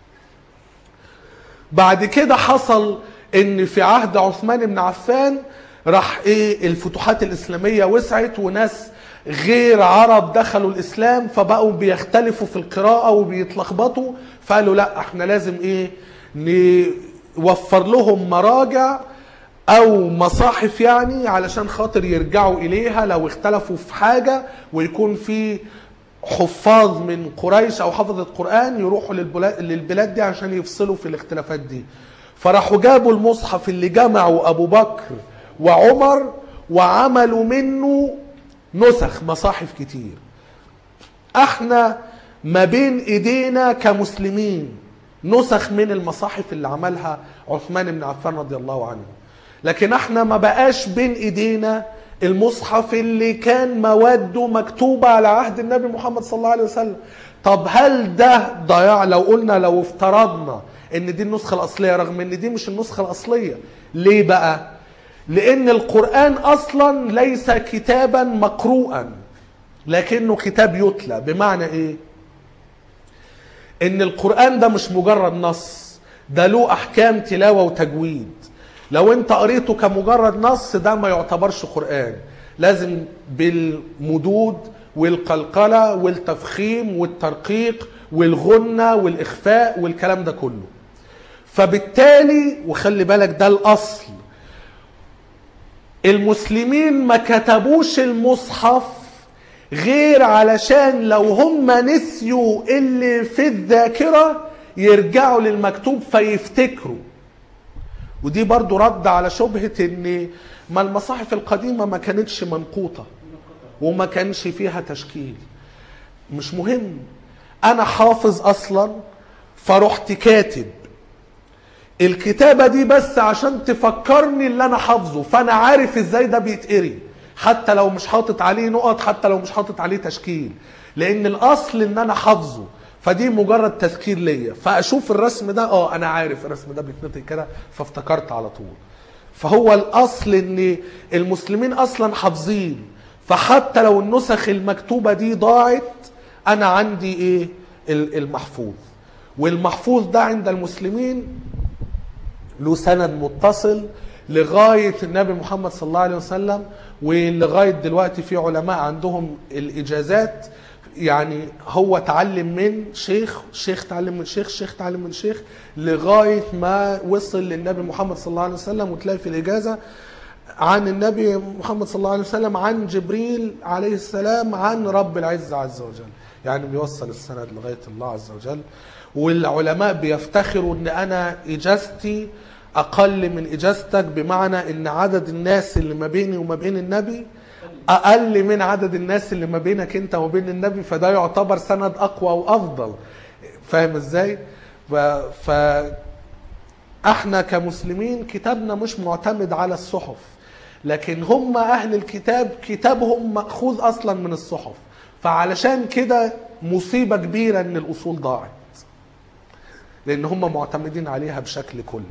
بعد كده حصل ان في عهد عثمان بن عفان راح ايه الفتوحات الاسلاميه وسعت وناس غير عرب دخلوا الاسلام فبقوا بيختلفوا في القراءه وبيتلخبطوا فقالوا لا احنا لازم ايه نوفر لهم مراجع او مصاحف يعني علشان خاطر يرجعوا اليها لو اختلفوا في حاجه ويكون في حفاظ من قريش او حفظة قرآن يروحوا للبلاد, للبلاد دي عشان يفصلوا في الاختلافات دي فراحوا جابوا المصحف اللي جمعوا ابو بكر وعمر وعملوا منه نسخ مصاحف كتير احنا ما بين ايدينا كمسلمين نسخ من المصاحف اللي عملها عثمان بن عفان رضي الله عنه لكن احنا ما بقاش بين ايدينا المصحف اللي كان مواده مكتوبة على عهد النبي محمد صلى الله عليه وسلم طب هل ده ضياع لو قلنا لو افترضنا ان دي النسخة الاصلية رغم ان دي مش النسخة الاصلية ليه بقى لان القرآن اصلا ليس كتابا مقروءا لكنه كتاب يتلى بمعنى ايه ان القرآن ده مش مجرد نص ده له احكام تلاوة وتجويد لو انت قريته كمجرد نص ده ما يعتبرش قرآن لازم بالمدود والقلقلة والتفخيم والترقيق والغنة والإخفاء والكلام ده كله فبالتالي وخلي بالك ده الأصل المسلمين ما كتبوش المصحف غير علشان لو هم نسيوا اللي في الذاكرة يرجعوا للمكتوب فيفتكروا ودي برضو رد على شبهة ان ما المصاحف القديمة ما كانتش منقوطة وما كانش فيها تشكيل مش مهم انا حافظ اصلا فرحت كاتب الكتابة دي بس عشان تفكرني اللي انا حافظه فانا عارف ازاي ده بيتقري حتى لو مش حاطط عليه نقط حتى لو مش حاطط عليه تشكيل لان الاصل ان انا حافظه فدي مجرد تذكير ليا فاشوف الرسم ده اه انا عارف الرسم ده بيتنطق كده فافتكرت على طول فهو الاصل ان المسلمين اصلا حافظين فحتى لو النسخ المكتوبة دي ضاعت انا عندي ايه ال- المحفوظ والمحفوظ ده عند المسلمين له سند متصل لغاية النبي محمد صلى الله عليه وسلم ولغاية دلوقتي في علماء عندهم الإجازات يعني هو تعلم من شيخ شيخ تعلم من شيخ شيخ تعلم من شيخ لغاية ما وصل للنبي محمد صلى الله عليه وسلم وتلاقي في الإجازة عن النبي محمد صلى الله عليه وسلم عن جبريل عليه السلام عن رب العزة عز وجل يعني بيوصل السند لغاية الله عز وجل والعلماء بيفتخروا ان انا اجازتي اقل من اجازتك بمعنى ان عدد الناس اللي ما بيني وما بين النبي اقل من عدد الناس اللي ما بينك انت وما بين النبي فده يعتبر سند اقوى وافضل فاهم ازاي ف... ف... احنا كمسلمين كتابنا مش معتمد على الصحف لكن هم اهل الكتاب كتابهم ماخوذ اصلا من الصحف فعلشان كده مصيبه كبيره ان الاصول ضاعت لان هم معتمدين عليها بشكل كلي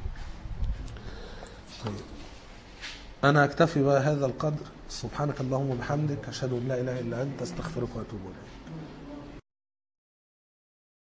طيب. انا اكتفي بهذا القدر سبحانك اللهم وبحمدك اشهد ان لا اله الا انت استغفرك واتوب اليك